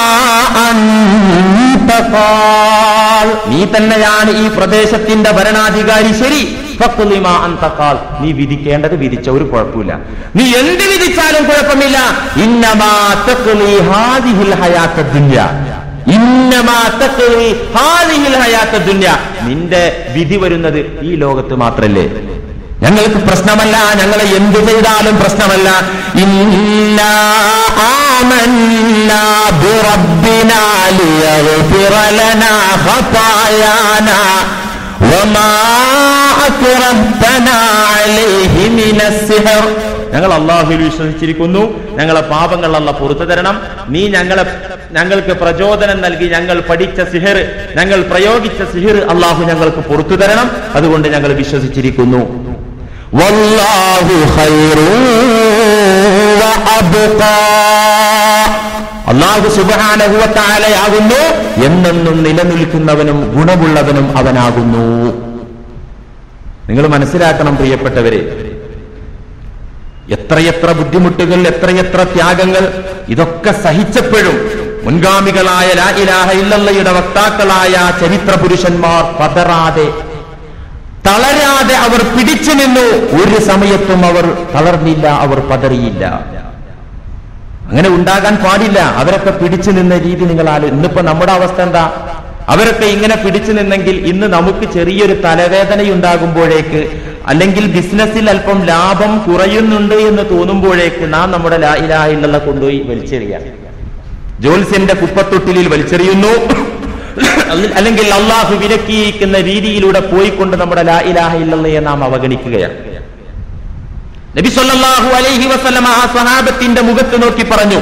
അൻത ഖാൽ. നീ തന്നെയാണ് ഈ പ്രദേശത്തിന്റെ ഭരണാധികാരി ശരി ഫഖ്ലി മാ അൻത ഖാൽ. നീ വിധിക്കേണ്ടത് വിധിച്ച ഒരു കുഴപ്പമില്ല നീ എന്ത് വിധിച്ചാലും കുഴപ്പമില്ല ഇന്നമാ തഖ്ലി ഹാദിഹിൽ ഹയാത്ത ദുനിയ ഇന്നമാ തഖ്ലി ഹാദിഹിൽ ഹയാത്ത ദുനിയ നിന്റെ വിധി വരുന്നത് ഈ ലോകത്ത് മാത്രല്ലേ ഞങ്ങൾക്ക് പ്രശ്നമല്ല ഞങ്ങളെ എന്ത് ചെയ്താലും പ്രശ്നമല്ല ഇന്നാ ആമന്നാ ബിറബ്ബിനാ ലിയഗ്ഫിറ ലനാ ഖതായാനാ വമാ അക്രംതനാ അലൈഹി മിനസ്സിഹർ ഞങ്ങൾ അള്ളാഹുവിൽ വിശ്വസിച്ചിരിക്കുന്നു ഞങ്ങളെ പാപങ്ങൾ അല്ല പുറത്തു തരണം നീ ഞങ്ങളെ ഞങ്ങൾക്ക് പ്രചോദനം നൽകി ഞങ്ങൾ പഠിച്ച സിഹിർ ഞങ്ങൾ പ്രയോഗിച്ച സിഹിർ അള്ളാഹു ഞങ്ങൾക്ക് പുറത്തു തരണം അതുകൊണ്ട് ഞങ്ങൾ വിശ്വസിച്ചിരിക്കുന്നു വല്ലാഹു ഖൈറുൻ വഅബ്ഖാ. അള്ളാഹു സുബാനഹുവത്താലയാകുന്നു എന്നെന്നും നിലനിൽക്കുന്നവനും ഗുണമുള്ളവനും അവനാകുന്നു നിങ്ങൾ മനസ്സിലാക്കണം പ്രിയപ്പെട്ടവരെ എത്രയെത്ര ബുദ്ധിമുട്ടുകൾ എത്രയെത്ര ത്യാഗങ്ങൾ ഇതൊക്കെ സഹിച്ചപ്പോഴും മുൻഗാമികളായ ലാ ഇലാഹ ഇല്ലല്ലയുടെ വക്താക്കളായ ചരിത്ര പുരുഷന്മാർ പതറാതെ തളരാതെ അവർ പിടിച്ചു നിന്നു ഒരു സമയത്തും അവർ തളർന്നില്ല അവർ പതറിയില്ല അങ്ങനെ ഉണ്ടാകാൻ പാടില്ല അവരൊക്കെ പിടിച്ചു നിന്ന രീതി നിങ്ങൾ ആലോ ഇന്നിപ്പോ നമ്മുടെ അവസ്ഥ എന്താ അവരൊക്കെ ഇങ്ങനെ പിടിച്ചു നിന്നെങ്കിൽ ഇന്ന് നമുക്ക് ചെറിയൊരു തലവേദനയുണ്ടാകുമ്പോഴേക്ക് അല്ലെങ്കിൽ ബിസിനസ്സിൽ അല്പം ലാഭം കുറയുന്നുണ്ട് എന്ന് തോന്നുമ്പോഴേക്ക് നാം നമ്മുടെ ലാ ഇലാഹ ഇല്ലല്ലാഹ് കൊണ്ടുപോയി വലിച്ചെറിയാം ജോത്സ്യന്റെ കുപ്പത്തൊട്ടിലിൽ വലിച്ചെറിയുന്നു അല്ലെങ്കിൽ അള്ളാഹു വിലക്കിയിരിക്കുന്ന രീതിയിലൂടെ പോയിക്കൊണ്ട് നമ്മുടെ ലാ ഇലാഹ ഇല്ലല്ലയെ നാം അവഗണിക്കുകയാണ് നബി സല്ലല്ലാഹു അലൈഹി വസല്ലമ ആ സ്വഹാബത്തിന്റെ മുഖത്ത് നോക്കി പറഞ്ഞു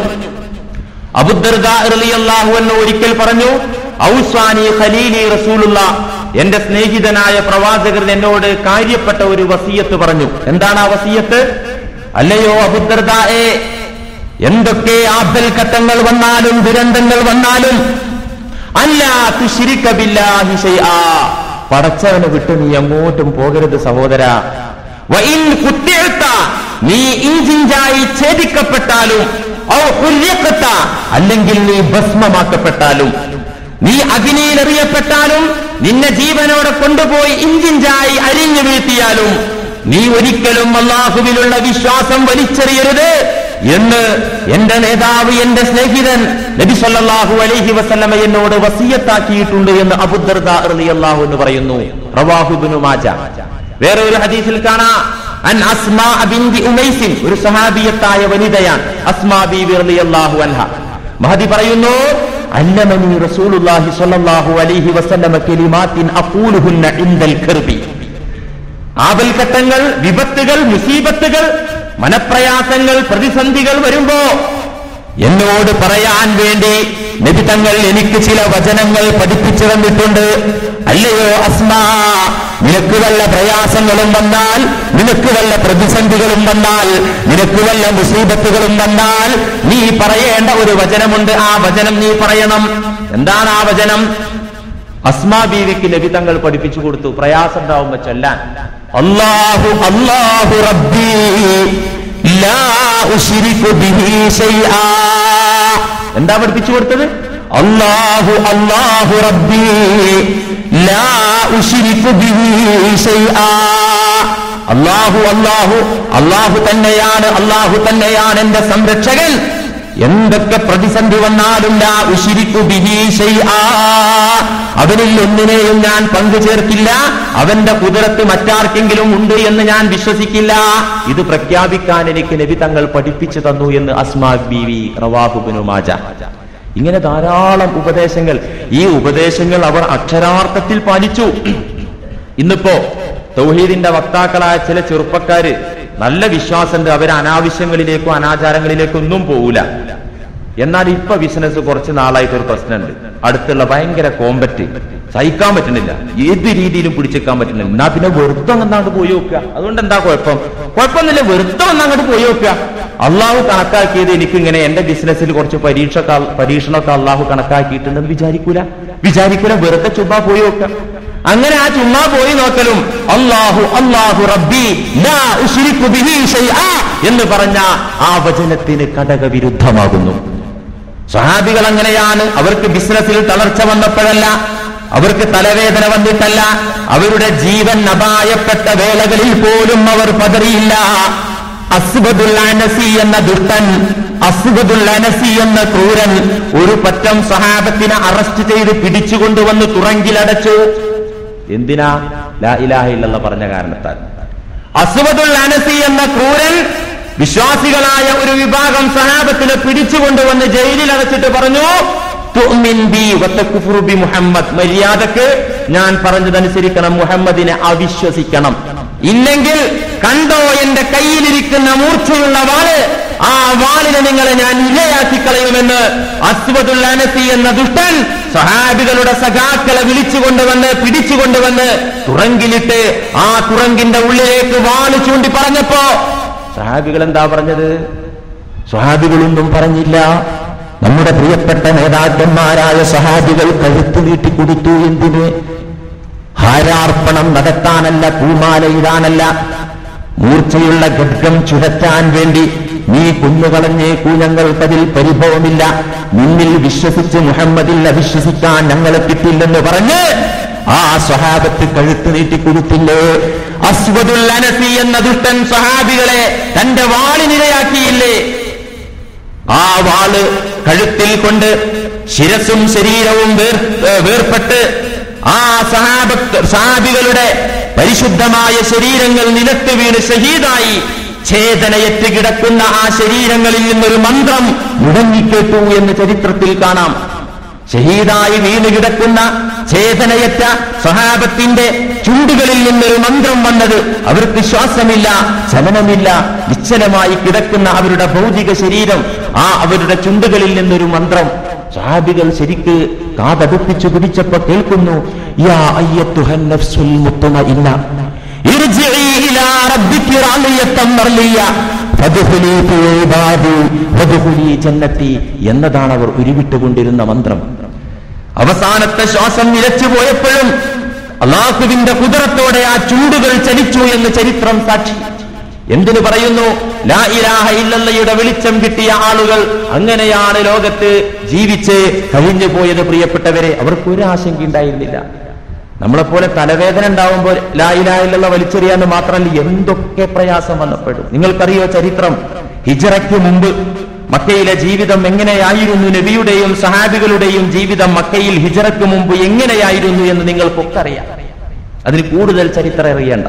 അബുദർദാഹു എന്ന് ഒരിക്കൽ പറഞ്ഞു ഔസ്വാനി ഖലീലി റസൂലുള്ള എന്റെ സ്നേഹിതനായ പ്രവാചകർ എന്നോട് കാര്യപ്പെട്ട ഒരു വസീയത്ത് പറഞ്ഞു എന്താണ് ആ വസീയത്ത് അല്ലയോ അബുദർദായെ എന്തൊക്കെ ആപൽഘട്ടങ്ങൾ വന്നാലും ദുരന്തങ്ങൾ വന്നാലും അല്ല തുശിരിക്ക ബില്ലാഹി ശൈആ പടച്ചവനെ വിട്ട് നീ എങ്ങോട്ടും പോകരുത് സഹോദര വഇൻ കുത്തിഅത്ത നീ ഇഞ്ചിഞ്ചായി ഛേദിക്കപ്പെട്ടാലും ഔ ഹുര്യഖത്ത അല്ലെങ്കിൽ നീ ഭസ്മമാക്കപ്പെട്ടാലും നീ അഗ്നിയിലെറിയപ്പെട്ടാലും നിന്നെ ജീവനോടെ കൊണ്ടുപോയി ഇഞ്ചിഞ്ചായി അരിഞ്ഞു വീഴ്ത്തിയാലും നീ ഒരിക്കലും അള്ളാഹുവിലുള്ള വിശ്വാസം വലിച്ചെറിയരുത് എന്ന് എന്റെ നേതാവ് എന്റെ സ്നേഹിതൻ നബി സല്ലല്ലാഹു അലൈഹി വസല്ലമ എന്നോട് വസിയത്താക്കിയിട്ടുണ്ട് എന്ന് അബുദർദ റളിയല്ലാഹു എന്ന് പറയുന്നു റവാഹു ഇബ്നു മാജ വേറെ ഒരു ഹദീസിൽ കാണാ അൻ അസ്മാ ബിൻതി ഉമൈസിൻ ഒരു സഹാബിയത്തായ വനിതയാണ് അസ്മാ ബീവി റളിയല്ലാഹു അൻഹ മഹദി പറയുന്നു അല്ലമനി റസൂലുള്ളാഹി സ്വല്ലല്ലാഹു അലൈഹി വസല്ലമ കലിമാത്തിൻ അഖൂലുഹുന്ന ഇൻദൽ കർബി ആപൽഘട്ടങ്ങൾ വിപത്തുകൾ മുസീബത്തുകൾ മനപ്രയാസങ്ങൾ പ്രതിസന്ധികൾ വരുമ്പോ എന്നോട് പറയാൻ വേണ്ടി നബി തങ്ങൾ എനിക്ക് ചില വചനങ്ങൾ പഠിപ്പിച്ചു തന്നിട്ടുണ്ട് അല്ലയോ അസ്മാ നിനക്ക് വല്ല പ്രയാസങ്ങളും വന്നാൽ നിനക്ക് വല്ല പ്രതിസന്ധികളും വന്നാൽ നിനക്ക് വല്ല മുസീബത്തുകളും വന്നാൽ നീ പറയേണ്ട ഒരു വചനമുണ്ട് ആ വചനം നീ പറയണം എന്താണ് ആ വചനം അസ്മാ ബീവിക്ക് നബി തങ്ങൾ പഠിപ്പിച്ചു കൊടുത്തു പ്രയാസം ഉണ്ടാവുമ്പോ ചൊല്ലാൻ അല്ലാഹു അല്ലാഹു റബ്ബി ലാ ഉശ്രികു ബിഹി ശൈആ എന്താ പഠിപ്പിച്ചു കൊടുത്തത് അല്ലാഹു അല്ലാഹു റബ്ബി ലാ ഉശ്രികു ബിഹി ശൈആ അല്ലാഹു അല്ലാഹു അല്ലാഹു തന്നെയാണ് അല്ലാഹു തന്നെയാണ് എന്റെ സംരക്ഷകൻ എന്തൊക്കെ പ്രതിസന്ധി വന്നാലും ലാ ഉശിരിക്കു ബിഹി ശൈആ. അവനിൽ ഒന്നിനെയും ഞാൻ പങ്കു ചേർക്കില്ല അവന്റെ കുതിരത്ത് മറ്റാർക്കെങ്കിലും ഉണ്ട് എന്ന് ഞാൻ വിശ്വസിക്കില്ല ഇത് പ്രഖ്യാപിക്കാൻ എനിക്ക് നബി തങ്ങൾ പഠിപ്പിച്ചു തന്നു എന്ന് അസ്മാ ബീവി റവാഹുബിനു മാജ ഇങ്ങനെ ധാരാളം ഉപദേശങ്ങൾ ഈ ഉപദേശങ്ങൾ അവർ അക്ഷരാർത്ഥത്തിൽ പാലിച്ചു ഇന്നിപ്പോ തൗഹീദിന്റെ വക്താക്കളായ ചില ചെറുപ്പക്കാര് നല്ല വിശ്വാസമുണ്ട് അവർ അനാവശ്യങ്ങളിലേക്കോ അനാചാരങ്ങളിലേക്കോ ഒന്നും പോകൂല എന്നാൽ ഇപ്പൊ ബിസിനസ് കുറച്ച് നാളായിട്ട് ഒരു പ്രശ്നമുണ്ട് അടുത്തുള്ള ഭയങ്കര കോമ്പറ്റ് സഹിക്കാൻ പറ്റുന്നില്ല ഏത് രീതിയിലും പിടിച്ചെക്കാൻ പറ്റുന്നില്ല എന്നാ പിന്നെ വെറുതെ അങ്ങോട്ട് പോയി നോക്കുക അതുകൊണ്ട് എന്താ കുഴപ്പം കുഴപ്പമൊന്നുമില്ല വെറുതെ വന്ന് അങ്ങോട്ട് പോയി നോക്കുക അള്ളാഹു കണക്കാക്കിയത് എനിക്ക് ഇങ്ങനെ എന്റെ ബിസിനസ്സിൽ കുറച്ച് പരീക്ഷ പരീക്ഷണമൊക്കെ അള്ളാഹു കണക്കാക്കിയിട്ടുണ്ടെന്ന് വിചാരിക്കൂല വിചാരിക്കൂല വെറുതെ ചുമ്മാ പോയി നോക്കുക അങ്ങനെ ആ ചുമ്മാ പോയി നോക്കലും അള്ളാഹു അള്ളാഹു റബ്ബി ലാ ഉശ്രികു ബിഹി ശൈആ എന്ന് പറഞ്ഞ ആ വചനത്തിന് കടകവിരുദ്ധമാകുന്നു സ്വഹാബികൾ അങ്ങനെയാണ് അവർക്ക് ബിസിനസ്സിൽ തളർച്ച വന്നപ്പോഴല്ല അവർക്ക് തലവേദന വന്നിട്ടല്ല അവരുടെ ജീവൻ അപായപ്പെട്ട വേളകളിൽ പോലും അവർ പതറിയില്ല അസ്ബദുൽ അനസി എന്ന ദുഷ്ടൻ അസ്ബദുൽ അനസി എന്ന ക്രൂരൻ ഒരു പറ്റം സഹാബത്തിനെ അറസ്റ്റ് ചെയ്ത് പിടിച്ചുകൊണ്ടുവന്ന് തുറങ്കിലടച്ചു എന്തിനാ ലാ ഇലാഹ ഇല്ലെന്ന് പറഞ്ഞ കാരണത്താൽ അസ്വദുൽ അനസി എന്ന ക്രൂരൻ വിശ്വാസികളായ ഒരു വിഭാഗം സഹാബത്തിനെ പിടിച്ചുകൊണ്ടുവന്ന് ജയിലിൽ അടച്ചിട്ട് പറഞ്ഞു തുഅ്മിൻ ബി വതകുഫ്റു ബി മുഹമ്മദ് മര്യാദക്ക് ഞാൻ പറഞ്ഞതനുസരിക്കണം മുഹമ്മദിനെ അവിശ്വസിക്കണം ഇല്ലെങ്കിൽ കണ്ടോ എന്റെ കയ്യിലിരിക്കുന്ന മൂർച്ചയുള്ള വാള് ആ വാളിനെ നിങ്ങളെ ഞാൻ ഇരയാക്കി കളയുമെന്ന് അസ്വദുൽ അനസി എന്ന ദുഷ്ടൻ സഹാബികളുടെ സഖാക്കളെ വിളിച്ചുകൊണ്ടുവന്ന് പിടിച്ചുകൊണ്ടുവന്ന് തുറങ്കിലിട്ട് ആ തുറങ്കിന്റെ ഉള്ളിലേക്ക് വാള് ചൂണ്ടി പറഞ്ഞപ്പോ സഹാബികൾ എന്താ പറഞ്ഞത് സ്വഹാബികളൊന്നും പറഞ്ഞില്ല നമ്മുടെ പ്രിയപ്പെട്ട നേതാക്കന്മാരായ സഹാബികൾ കഴുത്ത് നീട്ടി കൊടുത്തു എന്തിന് ഹാരാർപ്പണം നടത്താനല്ല പൂമാലയിടാനല്ല മൂർച്ചയുള്ള ഖഡ്ഗം ചുരത്താൻ വേണ്ടി നീ കുഞ്ഞുകളഞ്ഞേക്കൂ ഞങ്ങൾക്കതിൽ പരിഭവമില്ല നിന്നിൽ വിശ്വസിച്ച് മുഹമ്മദിൽ അവിശ്വസിക്കാൻ ഞങ്ങളെ കിട്ടില്ലെന്ന് പറഞ്ഞ് ആ സ്വഹാബത്ത് കഴുത്ത് നീട്ടിക്കൊടുത്തില്ലേ അസ്വദുൽ അനസി എന്ന ദുഷ്ടൻ സ്വഹാബികളെ തന്റെ വാളിനിരയാക്കിയില്ലേ ആ വാള് കഴുത്തിൽ കൊണ്ട് ശിരസും ശരീരവും വേർ ഏ, വേർപെട്ട് ആ സഹാബ സഹാബികളുടെ പരിശുദ്ധമായ ശരീരങ്ങൾ നിലത്ത് വീണ് ഷഹീദായി ഛേദനയറ്റ് കിടക്കുന്ന ആ ശരീരങ്ങളിൽ നിന്നൊരു മന്ത്രം മുടങ്ങിക്കേട്ടു എന്ന് ചരിത്രത്തിൽ കാണാം ഷഹീദായി വീണ് കിടക്കുന്ന ചേതനയറ്റ സ്വഹാബത്തിന്റെ ചുണ്ടുകളിൽ നിന്നൊരു മന്ത്രം വന്നത് അവർക്ക് ശ്വാസമില്ല ചലനമില്ല നിശ്ചലമായി കിടക്കുന്ന അവരുടെ ഭൗതിക ശരീരം ആ അവരുടെ ചുണ്ടുകളിൽ നിന്നൊരു മന്ത്രം സ്വഹാബികൾ ശരിക്ക് കാതടുപ്പിച്ചു പിടിച്ചപ്പോ കേൾക്കുന്നു യാ അയ്യത്തുഹൻ നഫ്സുൽ മുത്തുമഇന്ന ഇർജിഇ ഇലാ റബ്ബികി റാളിയത്തൻ മർലിയ ഫദ്ഖുലി ഫീ ഇബാദി വദ്ഖുലി ജന്നത്തി എന്നതാണ് അവർ ഉരുവിട്ടുകൊണ്ടിരുന്ന മന്ത്രം അവസാനത്തെ ശ്വാസം നിലച്ചു പോയപ്പോഴും അള്ളാഹുവിന്റെ കുതിരത്തോടെ ആ ചൂടുകൾ ചലിച്ചു എന്ന് ചരിത്രം സാക്ഷി എന്തിനു പറയുന്നു ലാ ഇലാഹ ഇല്ലല്ലയുടെ വെളിച്ചം കിട്ടിയ ആളുകൾ അങ്ങനെയാണ് ലോകത്ത് ജീവിച്ച് കഴിഞ്ഞു പോയത് പ്രിയപ്പെട്ടവരെ അവർക്ക് ഒരു ആശങ്ക ഉണ്ടായിരുന്നില്ല നമ്മളെപ്പോലെ തലവേദന ഉണ്ടാവുമ്പോൾ ലായിലായിലുള്ള വലിച്ചെറിയാന്ന് മാത്രമല്ല എന്തൊക്കെ പ്രയാസം വന്നപ്പെടും നിങ്ങൾക്കറിയോ ചരിത്രം ഹിജറയ്ക്ക് മുമ്പ് മക്കയിലെ ജീവിതം എങ്ങനെയായിരുന്നു നബിയുടെയും സഹാബികളുടെയും ജീവിതം മക്കയിൽ ഹിജറയ്ക്ക് മുമ്പ് എങ്ങനെയായിരുന്നു എന്ന് നിങ്ങൾക്കൊക്കെ അറിയാം അതിന് കൂടുതൽ ചരിത്രം അറിയണ്ട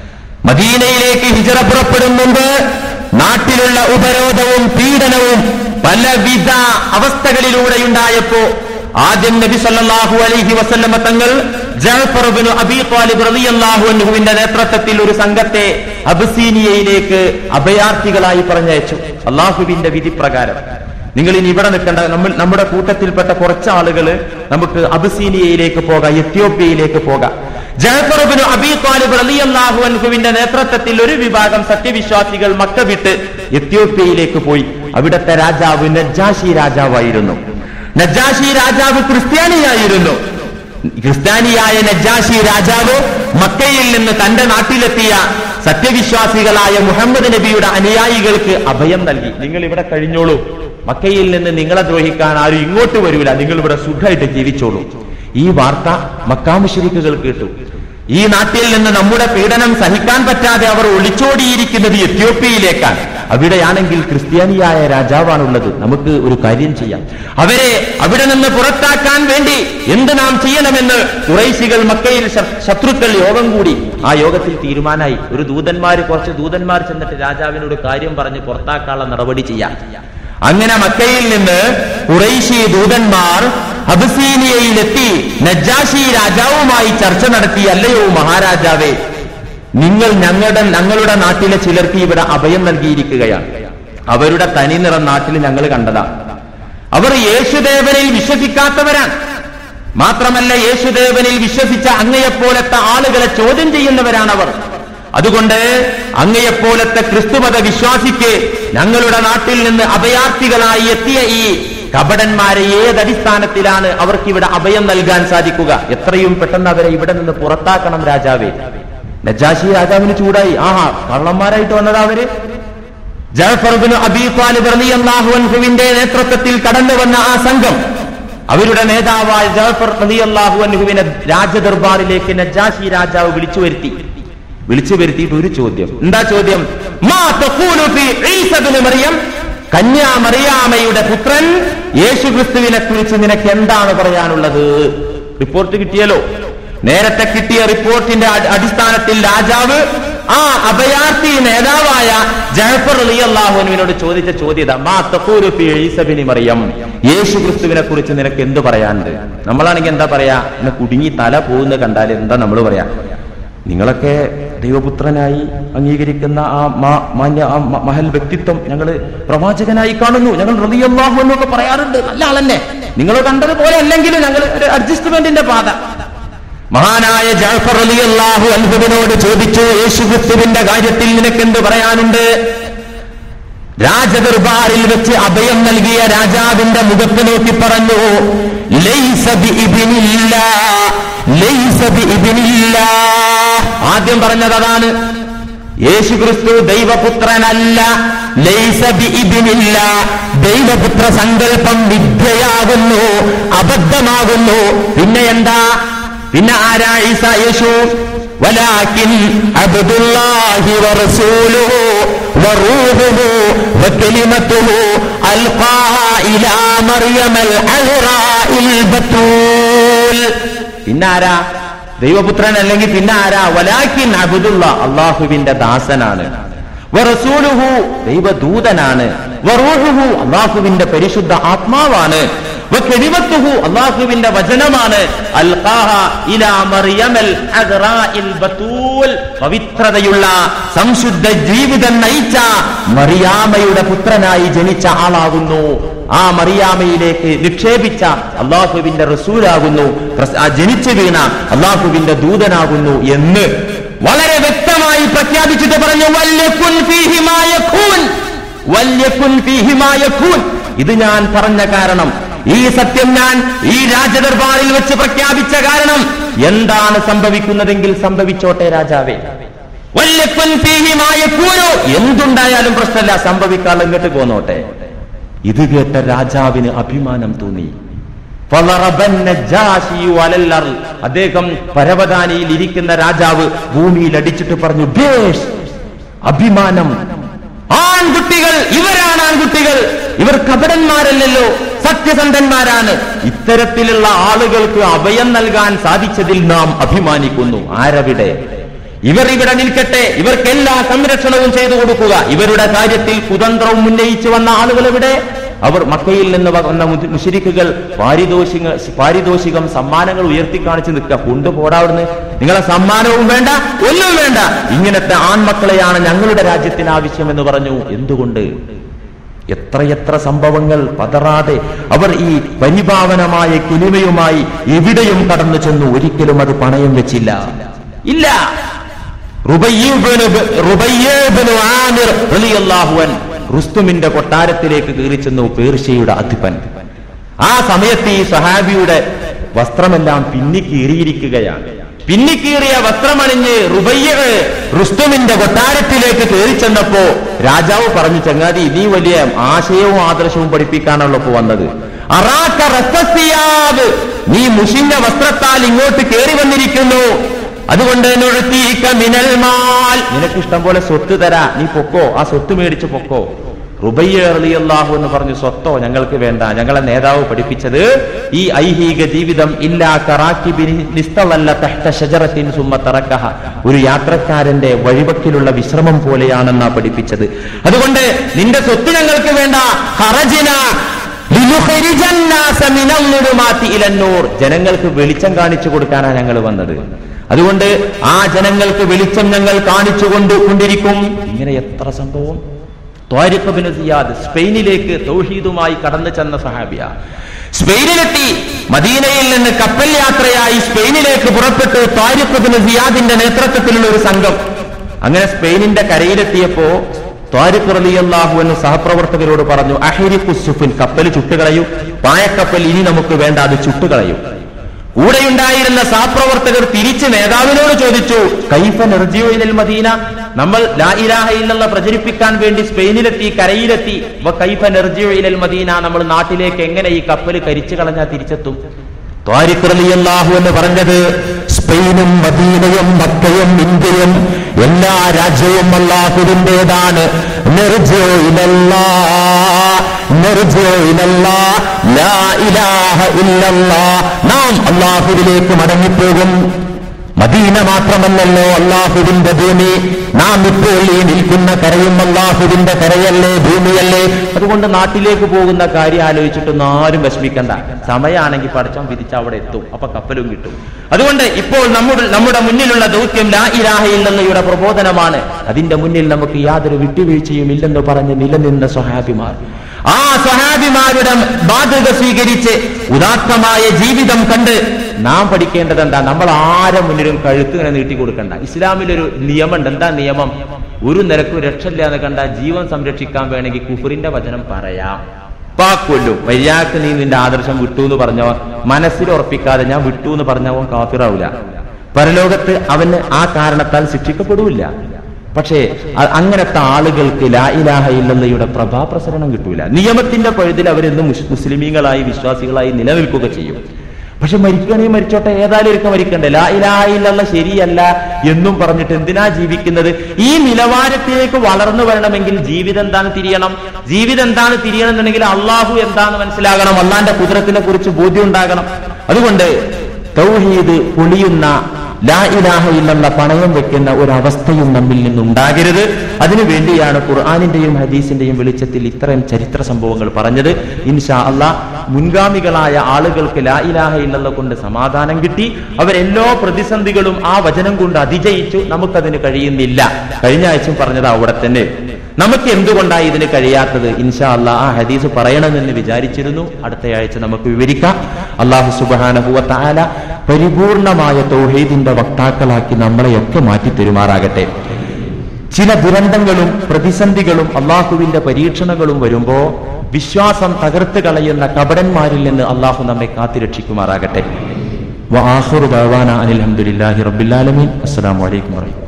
മദീനയിലേക്ക് ഹിജറ പുറപ്പെടും മുമ്പ് നാട്ടിലുള്ള ഉപരോധവും പീഡനവും പലവിധ അവസ്ഥകളിലൂടെയുണ്ടായപ്പോ ആദ്യം നബി സല്ലല്ലാഹു അലൈഹി വസല്ലമ തങ്ങൾ ജഅഫർ ഇബ്നു അബീ ത്വാലിബ് റളിയല്ലാഹു അൻഹുവിന്റെ നേതൃത്വത്തിൽ ഒരു സംഘത്തെ അബസീനിയയിലേക്ക് അഭയാർത്ഥികളായി പറഞ്ഞയച്ചു അള്ളാഹുവിന്റെ വിധി പ്രകാരം നിങ്ങൾ ഇനി ഇവിടെ നിൽക്കേണ്ട നമ്മൾ നമ്മുടെ കൂട്ടത്തിൽപ്പെട്ട കുറച്ച് ആളുകൾ നമുക്ക് അബസീനിയയിലേക്ക് പോകാം എത്യോപ്യയിലേക്ക് പോകാം ജഅഫർ ഇബ്നു അബീ ത്വാലിബ് റളിയല്ലാഹു അൻഹുവിന്റെ നേതൃത്വത്തിൽ ഒരു വിഭാഗം സത്യവിശ്വാസികൾ മക്ക വിട്ട് എത്യോപ്യയിലേക്ക് പോയി അവിടുത്തെ രാജാവ് നജ്ജാഷി രാജാവായിരുന്നു നജ്ജാഷി രാജാവ് ക്രിസ്ത്യാനിയായിരുന്നു ക്രിസ്ത്യാനിയായ നജ്ജാഷി രാജാവ് മക്കയിൽ നിന്ന് തന്റെ നാട്ടിലെത്തിയ സത്യവിശ്വാസികളായ മുഹമ്മദ് നബിയുടെ അനുയായികൾക്ക് അഭയം നൽകി നിങ്ങൾ ഇവിടെ കഴിഞ്ഞോളൂ മക്കയിൽ നിന്ന് നിങ്ങളെ ദ്രോഹിക്കാൻ ആരും ഇങ്ങോട്ട് വരൂല നിങ്ങൾ ഇവിടെ സുഖമായിട്ട് ജീവിച്ചോളൂ ഈ വാർത്ത മക്കാമുശരിക്കുകൾ കേട്ടു ഈ നാട്ടിൽ നിന്ന് നമ്മുടെ പീഡനം സഹിക്കാൻ പറ്റാതെ അവർ ഒളിച്ചോടിയിരിക്കുന്നത് എത്യോപ്യയിലേക്കാണ് അവിടെയാണെങ്കിൽ ക്രിസ്ത്യാനിയായ രാജാവാണുള്ളത് നമുക്ക് ഒരു കാര്യം ചെയ്യാം അവരെ അവിടെ നിന്ന് പുറത്താക്കാൻ വേണ്ടി എന്ത് നാം ചെയ്യണമെന്ന് കുറൈശികൾ മക്കയിൽ ശ- ശത്രുക്കൾ യോഗം കൂടി ആ യോഗത്തിൽ തീരുമാനമായി ഒരു ദൂതന്മാർ കുറച്ച് ദൂതന്മാർ ചെന്നിട്ട് രാജാവിനോട് കാര്യം പറഞ്ഞ് പുറത്താക്കാനുള്ള നടപടി ചെയ്യാം അങ്ങനെ മക്കയിൽ നിന്ന് കുറൈശി ദൂതന്മാർ അബസീനിയയിലെത്തി നജ്ജാഷി രാജാവുമായി ചർച്ച നടത്തി അല്ലയോ മഹാരാജാവേ നിങ്ങൾ ഞങ്ങളുടെ ഞങ്ങളുടെ നാട്ടിലെ ചിലർക്ക് ഇവിടെ അഭയം നൽകിയിരിക്കുകയാണ് അവരുടെ തനിനിറം നാട്ടിൽ ഞങ്ങൾ കണ്ടതാണ് അവർ യേശുദേവനിൽ വിശ്വസിക്കാത്തവരാണ് മാത്രമല്ല യേശുദേവനിൽ വിശ്വസിച്ച അങ്ങയെപ്പോലത്തെ ആളുകളെ ചോദ്യം ചെയ്യുന്നവരാണ് അവർ അതുകൊണ്ട് അങ്ങയെപ്പോലത്തെ ക്രിസ്തുമത വിശ്വാസിക്ക് ഞങ്ങളുടെ നാട്ടിൽ നിന്ന് അഭയാർത്ഥികളായി എത്തിയ ഈ കപടന്മാരെ ഏതടിസ്ഥാനത്തിലാണ് അവർക്ക് ഇവിടെ അഭയം നൽകാൻ സാധിക്കുക എത്രയും പെട്ടെന്ന് അവരെ ഇവിടെ നിന്ന് പുറത്താക്കണം രാജാവേ നജാഷി രാജാവിന് ചൂടായി ആഹാ കള്ളന്മാരായിട്ട് വന്നതാ അവര് ജഅഫർബിന് അബീ താലിബ് റളിയല്ലാഹു അൻഹുവിന്റെ നേതൃത്വത്തിൽ കടന്നു വന്ന ആ സംഘം അവരുടെ നേതാവായ ജഅഫർ റളിയല്ലാഹു അൻഹുവിനെ രാജദർബാറിലേക്ക് നജാഷി രാജാവ് വിളിച്ചു വരുത്തി വിളിച്ചു വരുത്തിയിട്ട് ഒരു ചോദ്യം എന്താ ചോദ്യം മാ തഖൂലു ഫീ ഈസ ഇബ്നു മറിയം കന്യാ മറിയാമയുടെ പുത്രൻ യേശുക്രിസ്തുവിനെ കുറിച്ച് നിനക്ക് എന്താണ് പറയാനുള്ളത് റിപ്പോർട്ട് കിട്ടിയല്ലോ നേരത്തെ കിട്ടിയ റിപ്പോർട്ടിന്റെ അടി- അടിസ്ഥാനത്തിൽ രാജാവ് ആ അഭയാർത്ഥി നേതാവായ ജഹഫർ അലി അള്ളാഹുനുവിനോട് ചോദിച്ച ചോദ്യത മാ തഖൂലു ഫീ ഈസ ഇബ്നു മറിയം യേശുക്രിസ്തുവിനെ കുറിച്ച് നിനക്ക് എന്ത് പറയാനുണ്ട് നമ്മളാണെങ്കിൽ എന്താ പറയാ എന്നെ കുടുങ്ങി തല പോകുന്ന കണ്ടാൽ എന്താ നമ്മൾ പറയാ നിങ്ങളൊക്കെ ദൈവപുത്രനായി അംഗീകരിക്കുന്ന ആ മാ- മാന്യ ആ മ- മഹൽ വ്യക്തിത്വം ഞങ്ങൾ പ്രവാചകനായി കാണുന്നു ഞങ്ങൾ റളിയല്ലാഹു എന്നൊക്കെ പറയാറുണ്ട് നല്ല ആളന്നെ നിങ്ങൾ കണ്ടതുപോലെ അല്ലെങ്കിലും ഞങ്ങൾ ഒരു അഡ്ജസ്റ്റ്മെന്റിന്റെ പാത മഹാനായ ജാഫർ അലി അള്ളാഹു അൻഹുവിനോട് ചോദിച്ചു യേശുക്രിസ്തുവിന്റെ കാര്യത്തിൽ നിനക്ക് എന്ത് പറയാനുണ്ട് രാജദർബാറിൽ വെച്ച് അഭയം നൽകിയ രാജാവിന്റെ മുഖത്ത് നോക്കി പറഞ്ഞു "ലൈസ ബിഇബ്നില്ലാ, ലൈസ ബിഇബ്നില്ലാ." ആദ്യം പറഞ്ഞത് അതാണ് യേശുക്രിസ്തു ദൈവപുത്രനല്ല ലൈസ ബിഇബ്നില്ലാ. ദൈവപുത്ര സങ്കല്പം വിദ്യയാകുന്നു അബദ്ധമാകുന്നു പിന്നെ എന്താ പിന്നെ ആരാ ഈസ യേശു ولكن عبد الله ورسوله وروحه وكلمته ألقى إلى مريم العذراء البتول പിന്നാരാ ദൈവപുത്രൻ അല്ലെങ്കിൽ പിന്നാരാ വലാക്കിൻ അബുദുള്ള അള്ളാഹുവിന്റെ ദാസനാണ് വറസൂലുഹു ദൈവദൂതനാണ് വറൂഹുഹു അള്ളാഹുവിന്റെ പരിശുദ്ധ ആത്മാവാണ് വകലിമത്തുഹു അള്ളാഹുവിന്റെ വചനമാണ് അൽഖാഹ ഇലാ മറിയമൽ അദ്റാഇൽ ബതൂൽ പവിത്രതയുള്ള സംശുദ്ധ ജീവിതം നയിച്ച മറിയാമയുടെ പുത്രനായി ജനിച്ച ആളാകുന്നു ആ മറിയാമയിലേക്ക് നിക്ഷേപിച്ച അള്ളാഹുവിന്റെ റസൂലാകുന്നു പ്രസ്- ആ ജനിച്ചു വീണ അള്ളാഹുവിന്റെ ദൂതനാകുന്നു എന്ന് വളരെ വ്യക്തമായി പ്രഖ്യാപിച്ചിട്ട് പറഞ്ഞു വല്യക്കുൻ ഫീഹി മാ യകൂൻ. വല്യക്കുൻ ഫീഹി മാ യകൂൻ. ഇത് ഞാൻ പറഞ്ഞ കാരണം ഈ സത്യം ഞാൻ ഈ രാജദർബാറിൽ വെച്ച് പ്രഖ്യാപിച്ച കാരണം എന്താണ് സംഭവിക്കുന്നതെങ്കിൽ സംഭവിച്ചോട്ടെ രാജാവേ വല്യക്കുൻ ഫീഹി മാ യകൂനു. എന്തുണ്ടായാലും പ്രശ്നമില്ല സംഭവിക്കാതെ ഇങ്ങോട്ട് പോന്നോട്ടെ ഇത് കേട്ട രാജാവിന് അഭിമാനം തോന്നി ഫളറബൻ നജ്ജാശിയു അലൽ അർള്. അദ്ദേഹം പരവതാനിയിൽ ഇരിക്കുന്ന രാജാവ് ഭൂമിയിൽ അടിച്ചിട്ട് പറഞ്ഞു "ഭേഷ്, അഭിമാനം ആൺകുട്ടികൾ ഇവരാണ് ആൺകുട്ടികൾ ഇവർ കപടന്മാരല്ലല്ലോ സത്യസന്ധന്മാരാണ് ഇത്തരത്തിലുള്ള ആളുകൾക്ക് അഭയം നൽകാൻ സാധിച്ചതിൽ നാം അഭിമാനിക്കുന്നു ആരവിടെ ഇവർ ഇവിടെ നിൽക്കട്ടെ ഇവർക്ക് എല്ലാ സംരക്ഷണവും ചെയ്തു കൊടുക്കുക ഇവരുടെ കാര്യത്തിൽ കുതന്ത്രവും ഉന്നയിച്ചു വന്ന ആളുകൾ ഇവിടെ അവർ മക്കയിൽ നിന്ന് വന്ന മു- മുശരിക്കുകൾ പാരിതോഷിക പാരിതോഷികം സമ്മാനങ്ങൾ ഉയർത്തി കാണിച്ച് നിൽക്കുക കൊണ്ടുപോടാവിടുന്ന് നിങ്ങളെ സമ്മാനവും വേണ്ട ഒന്നും വേണ്ട ഇങ്ങനത്തെ ആൺമക്കളെയാണ് ഞങ്ങളുടെ രാജ്യത്തിന് ആവശ്യം എന്ന് പറഞ്ഞു എന്തുകൊണ്ട് എത്രയെത്ര സംഭവങ്ങൾ പതറാതെ അവർ ഈ പരിപാവനമായ കിളിമയുമായി എവിടെയും കടന്നു ചെന്നു ഒരിക്കലും അത് പണയം വെച്ചില്ല ഇല്ല റുബയ്യബ്നു ബ- റുബയ്യബ്നു ആമിർ റളിയല്ലാഹു അൻ റുസ്തുമിന്റെ കൊട്ടാരത്തിലേക്ക് കയറി ചെന്നു പേർഷ്യയുടെ അധിപൻ ആ സമയത്ത് ഈ സഹാബിയുടെ വസ്ത്രമെല്ലാം പിന്നിക്കീറിയിരിക്കുകയാണ് പിന്നിക്കീറിയ വസ്ത്രമണിഞ്ഞ് റുബയ്യ റുസ്തുമിന്റെ കൊട്ടാരത്തിലേക്ക് കയറി ചെന്നപ്പോ രാജാവ് പറഞ്ഞു ചങ്ങാതി നീ വലിയ ആശയവും ആദർശവും പഠിപ്പിക്കാണല്ലോ ഇപ്പൊ വന്നത് അറാക്ക റസ്തസിയാബ് നീ മുഷിഞ്ഞ വസ്ത്രത്താൽ ഇങ്ങോട്ട് കയറി വന്നിരിക്കുന്നു അതുകൊണ്ട് നുഴത്തീക്ക മിനൽ മാൽ നിനക്ക് ഇഷ്ടം പോലെ സ്വത്ത് തരാ നീ പൊക്കോ ആ സ്വത്ത് മേടിച്ച് പൊക്കോ റുബയ്യ അള്ളാഹു എന്ന് പറഞ്ഞു സ്വത്തോ ഞങ്ങൾക്ക് വേണ്ട ഞങ്ങളെ നേതാവ് പഠിപ്പിച്ചത് ഈ ഐഹിക ജീവിതം ഇല്ലാ കറാക്കി നിസ്തവല്ല തഹ്ത ഷജറത്തിൻ സുമ്മ തറക്കഹ ഒരു യാത്രക്കാരന്റെ വഴിവക്കിലുള്ള വിശ്രമം പോലെയാണെന്നാ പഠിപ്പിച്ചത് അതുകൊണ്ട് നിന്റെ സ്വത്ത് ഞങ്ങൾക്ക് വേണ്ട ഹറജിന ലിനുഖരിജന്നാസ മിനൽ ളുലുമാത്തി ഇലന്നൂർ. ജനങ്ങൾക്ക് വെളിച്ചം കാണിച്ചു കൊടുക്കാനാണ് ഞങ്ങൾ വന്നത് അതുകൊണ്ട് ആ ജനങ്ങൾക്ക് വെളിച്ചം ഞങ്ങൾ കാണിച്ചു കൊണ്ട് കൊണ്ടിരിക്കും ഇങ്ങനെ എത്ര സംഭവം ത്വാരിഖ് ബിൻ സിയാദ് സ്പെയിനിലേക്ക് തൗഹീദുമായി കടന്നു ചെന്ന സഹാബിയ സ്പെയിനിലെത്തി മദീനയിൽ നിന്ന് കപ്പൽ യാത്രയായി സ്പെയിനിലേക്ക് പുറപ്പെട്ടു ത്വാരിഖ് ബിൻ സിയാദിന്റെ നേതൃത്വത്തിലുള്ള ഒരു സംഘം അങ്ങനെ സ്പെയിനിന്റെ കരയിലെത്തിയപ്പോ ത്വാരിഖ് റളിയല്ലാഹു എന്ന് സഹപ്രവർത്തകരോട് പറഞ്ഞു അഹിരിഖു സുഫിൻ കപ്പൽ ചുട്ടുകളയൂ പായക്കപ്പൽ ഇനി നമുക്ക് വേണ്ട അത് ചുട്ടുകളയൂ കൂടെയുണ്ടായിരുന്ന സഹപ്രവർത്തകർ തിരിച്ച് നേതാവിനോട് ചോദിച്ചു കൈഫ നിർജിയോയിലൽ മദീന നമ്മൾ ലാ ഇലാഹ ഇല്ലല്ല പ്രചരിപ്പിക്കാൻ വേണ്ടി സ്പെയിനിലെത്തി കരയിലെത്തി വ കൈഫ നിർജിയോയിലൽ മദീന നമ്മൾ നാട്ടിലേക്ക് എങ്ങനെ ഈ കപ്പൽ കരിച്ചു കളഞ്ഞാൽ തിരിച്ചെത്തും ത്വാരിഖ് റളിയല്ലാഹു എന്ന് പറഞ്ഞത് സ്പെയിനും മദീനയും മക്കയും ഇന്ത്യയും എല്ലാ രാജ്യവും അള്ളാഹുവിൻ്റെതാണ് നിർജോ ഇലല്ലാ നിർജോ ഇലല്ലാ ലാ ഇലാഹ ഇല്ലല്ലാ നാം അള്ളാഹുവിലേക്ക് മടങ്ങിപ്പോകും മദീന മാത്രമല്ലല്ലോ അള്ളാഹുവിന്റെ ഭൂമി നാം ഇപ്പോൾ ഈ നിൽക്കുന്ന കരയും അള്ളാഹുവിന്റെ കരയല്ലേ ഭൂമിയല്ലേ അതുകൊണ്ട് നാട്ടിലേക്ക് പോകുന്ന കാര്യം ആലോചിച്ചിട്ടൊന്നും ആരും വിഷമിക്കണ്ട സമയമാണെങ്കിൽ പഠിച്ചോൻ വിധിച്ച് അവിടെ എത്തും അപ്പൊ കപ്പലും കിട്ടും അതുകൊണ്ട് ഇപ്പോൾ നമ്മുടെ നമ്മുടെ മുന്നിലുള്ള ദൗത്യം ലാ ഇലാഹയില്ലെന്നയുടെ പ്രബോധനമാണ് അതിന്റെ മുന്നിൽ നമുക്ക് യാതൊരു വിട്ടുവീഴ്ചയും ഇല്ലെന്ന് പറഞ്ഞ് നിലനിന്ന സ്വഹാബിമാർ ആ സ്വഹാബിമാരുടെ മാതൃക സ്വീകരിച്ച് ഉദാത്തമായ ജീവിതം കണ്ട് നാം പഠിക്കേണ്ടത് എന്താ നമ്മൾ ആരെ മുന്നിലും കഴുത്ത് ഇങ്ങനെ നീട്ടി കൊടുക്കണ്ട ഇസ്ലാമിലൊരു നിയമമുണ്ട് എന്താ നിയമം ഒരു നിരക്കും രക്ഷയില്ല എന്ന് കണ്ട ജീവൻ സംരക്ഷിക്കാൻ വേണമെങ്കിൽ കുഫറിന്റെ വചനം പറയാം പാ കൊല്ലും വയ്യാക്ക് നീ നിന്റെ ആദർശം വിട്ടു എന്ന് പറഞ്ഞോ മനസ്സിൽ ഉറപ്പിക്കാതെ ഞാൻ വിട്ടു എന്ന് പറഞ്ഞവൻ കാഫിറാവൂല പരലോകത്ത് അവന് ആ കാരണത്താൽ ശിക്ഷിക്കപ്പെടൂല പക്ഷേ അ- അങ്ങനത്തെ ആളുകൾക്ക് ലാ ഇലാഹ ഇല്ലല്ലയുടെ പ്രഭാപ്രസരണം കിട്ടൂല നിയമത്തിന്റെ പഴുതിൽ അവരെന്ന് മുസ്- മുസ്ലിമീങ്ങളായി വിശ്വാസികളായി നിലനിൽക്കുക ചെയ്യും പക്ഷെ മരിക്കണേ മരിച്ചോട്ടെ ഏതായാലും ഒരുക്കം മരിക്കണ്ടേ ലാ ഇലാഹ ഇല്ലല്ല ശരിയല്ല എന്നും പറഞ്ഞിട്ട് എന്തിനാ ജീവിക്കുന്നത് ഈ നിലവാരത്തിലേക്ക് വളർന്നു വരണമെങ്കിൽ ജീവിതം എന്താണ് തിരിയണം ജീവിതം എന്താണ് തിരിയണം എന്നുണ്ടെങ്കിൽ അള്ളാഹു എന്താന്ന് മനസ്സിലാകണം അള്ളാന്റെ കുതിരത്തിനെ കുറിച്ച് ബോധ്യം ഉണ്ടാകണം അതുകൊണ്ട് തൗഹീദ് പൊളിയുന്ന ലാ ഇലാഹ ഇല്ലെന്ന പണയം വെക്കുന്ന ഒരവസ്ഥയും നമ്മിൽ നിന്നുണ്ടാകരുത് അതിനു വേണ്ടിയാണ് ഖുർആാനിന്റെയും ഹദീസിന്റെയും വെളിച്ചത്തിൽ ഇത്തരം ചരിത്ര സംഭവങ്ങൾ പറഞ്ഞത് ഇൻഷാ അള്ളാ മുൻഗാമികളായ ആളുകൾക്ക് ലാ ഇലാഹ ഇല്ലെന്ന കൊണ്ട് സമാധാനം കിട്ടി അവരെല്ലാ പ്രതിസന്ധികളും ആ വചനം കൊണ്ട് അതിജയിച്ചു നമുക്കതിന് കഴിയുന്നില്ല കഴിഞ്ഞ ആഴ്ചയും പറഞ്ഞത് അവിടെ തന്നെ നമുക്ക് എന്തുകൊണ്ടാണ് ഇതിന് കഴിയാത്തത് ഇൻഷാ അല്ലാ ആ ഹദീസ് പറയണമെന്ന് വിചാരിച്ചിരുന്നു അടുത്ത ആഴ്ച നമുക്ക് വിവരിക്കാം അള്ളാഹു സുബാനഹുവ താല പരിപൂർണമായ തൗഹീദിന്റെ വക്താക്കളാക്കി നമ്മളെയൊക്കെ മാറ്റി തെരുമാറാകട്ടെ ചില ദുരന്തങ്ങളും പ്രതിസന്ധികളും അള്ളാഹുവിന്റെ പരീക്ഷണങ്ങളും വരുമ്പോ വിശ്വാസം തകർത്ത് കളയുന്ന കപടന്മാരിൽ നിന്ന് അള്ളാഹു നമ്മെ കാത്തിരക്ഷിക്കുമാറാകട്ടെ വആഖിറു ദഅവാന അനിൽ ഹംദുലില്ലാഹി റബ്ബിൽ ആലമീൻ അസ്സലാമു അലൈക്കും വറഹ്മത്തുള്ളാഹി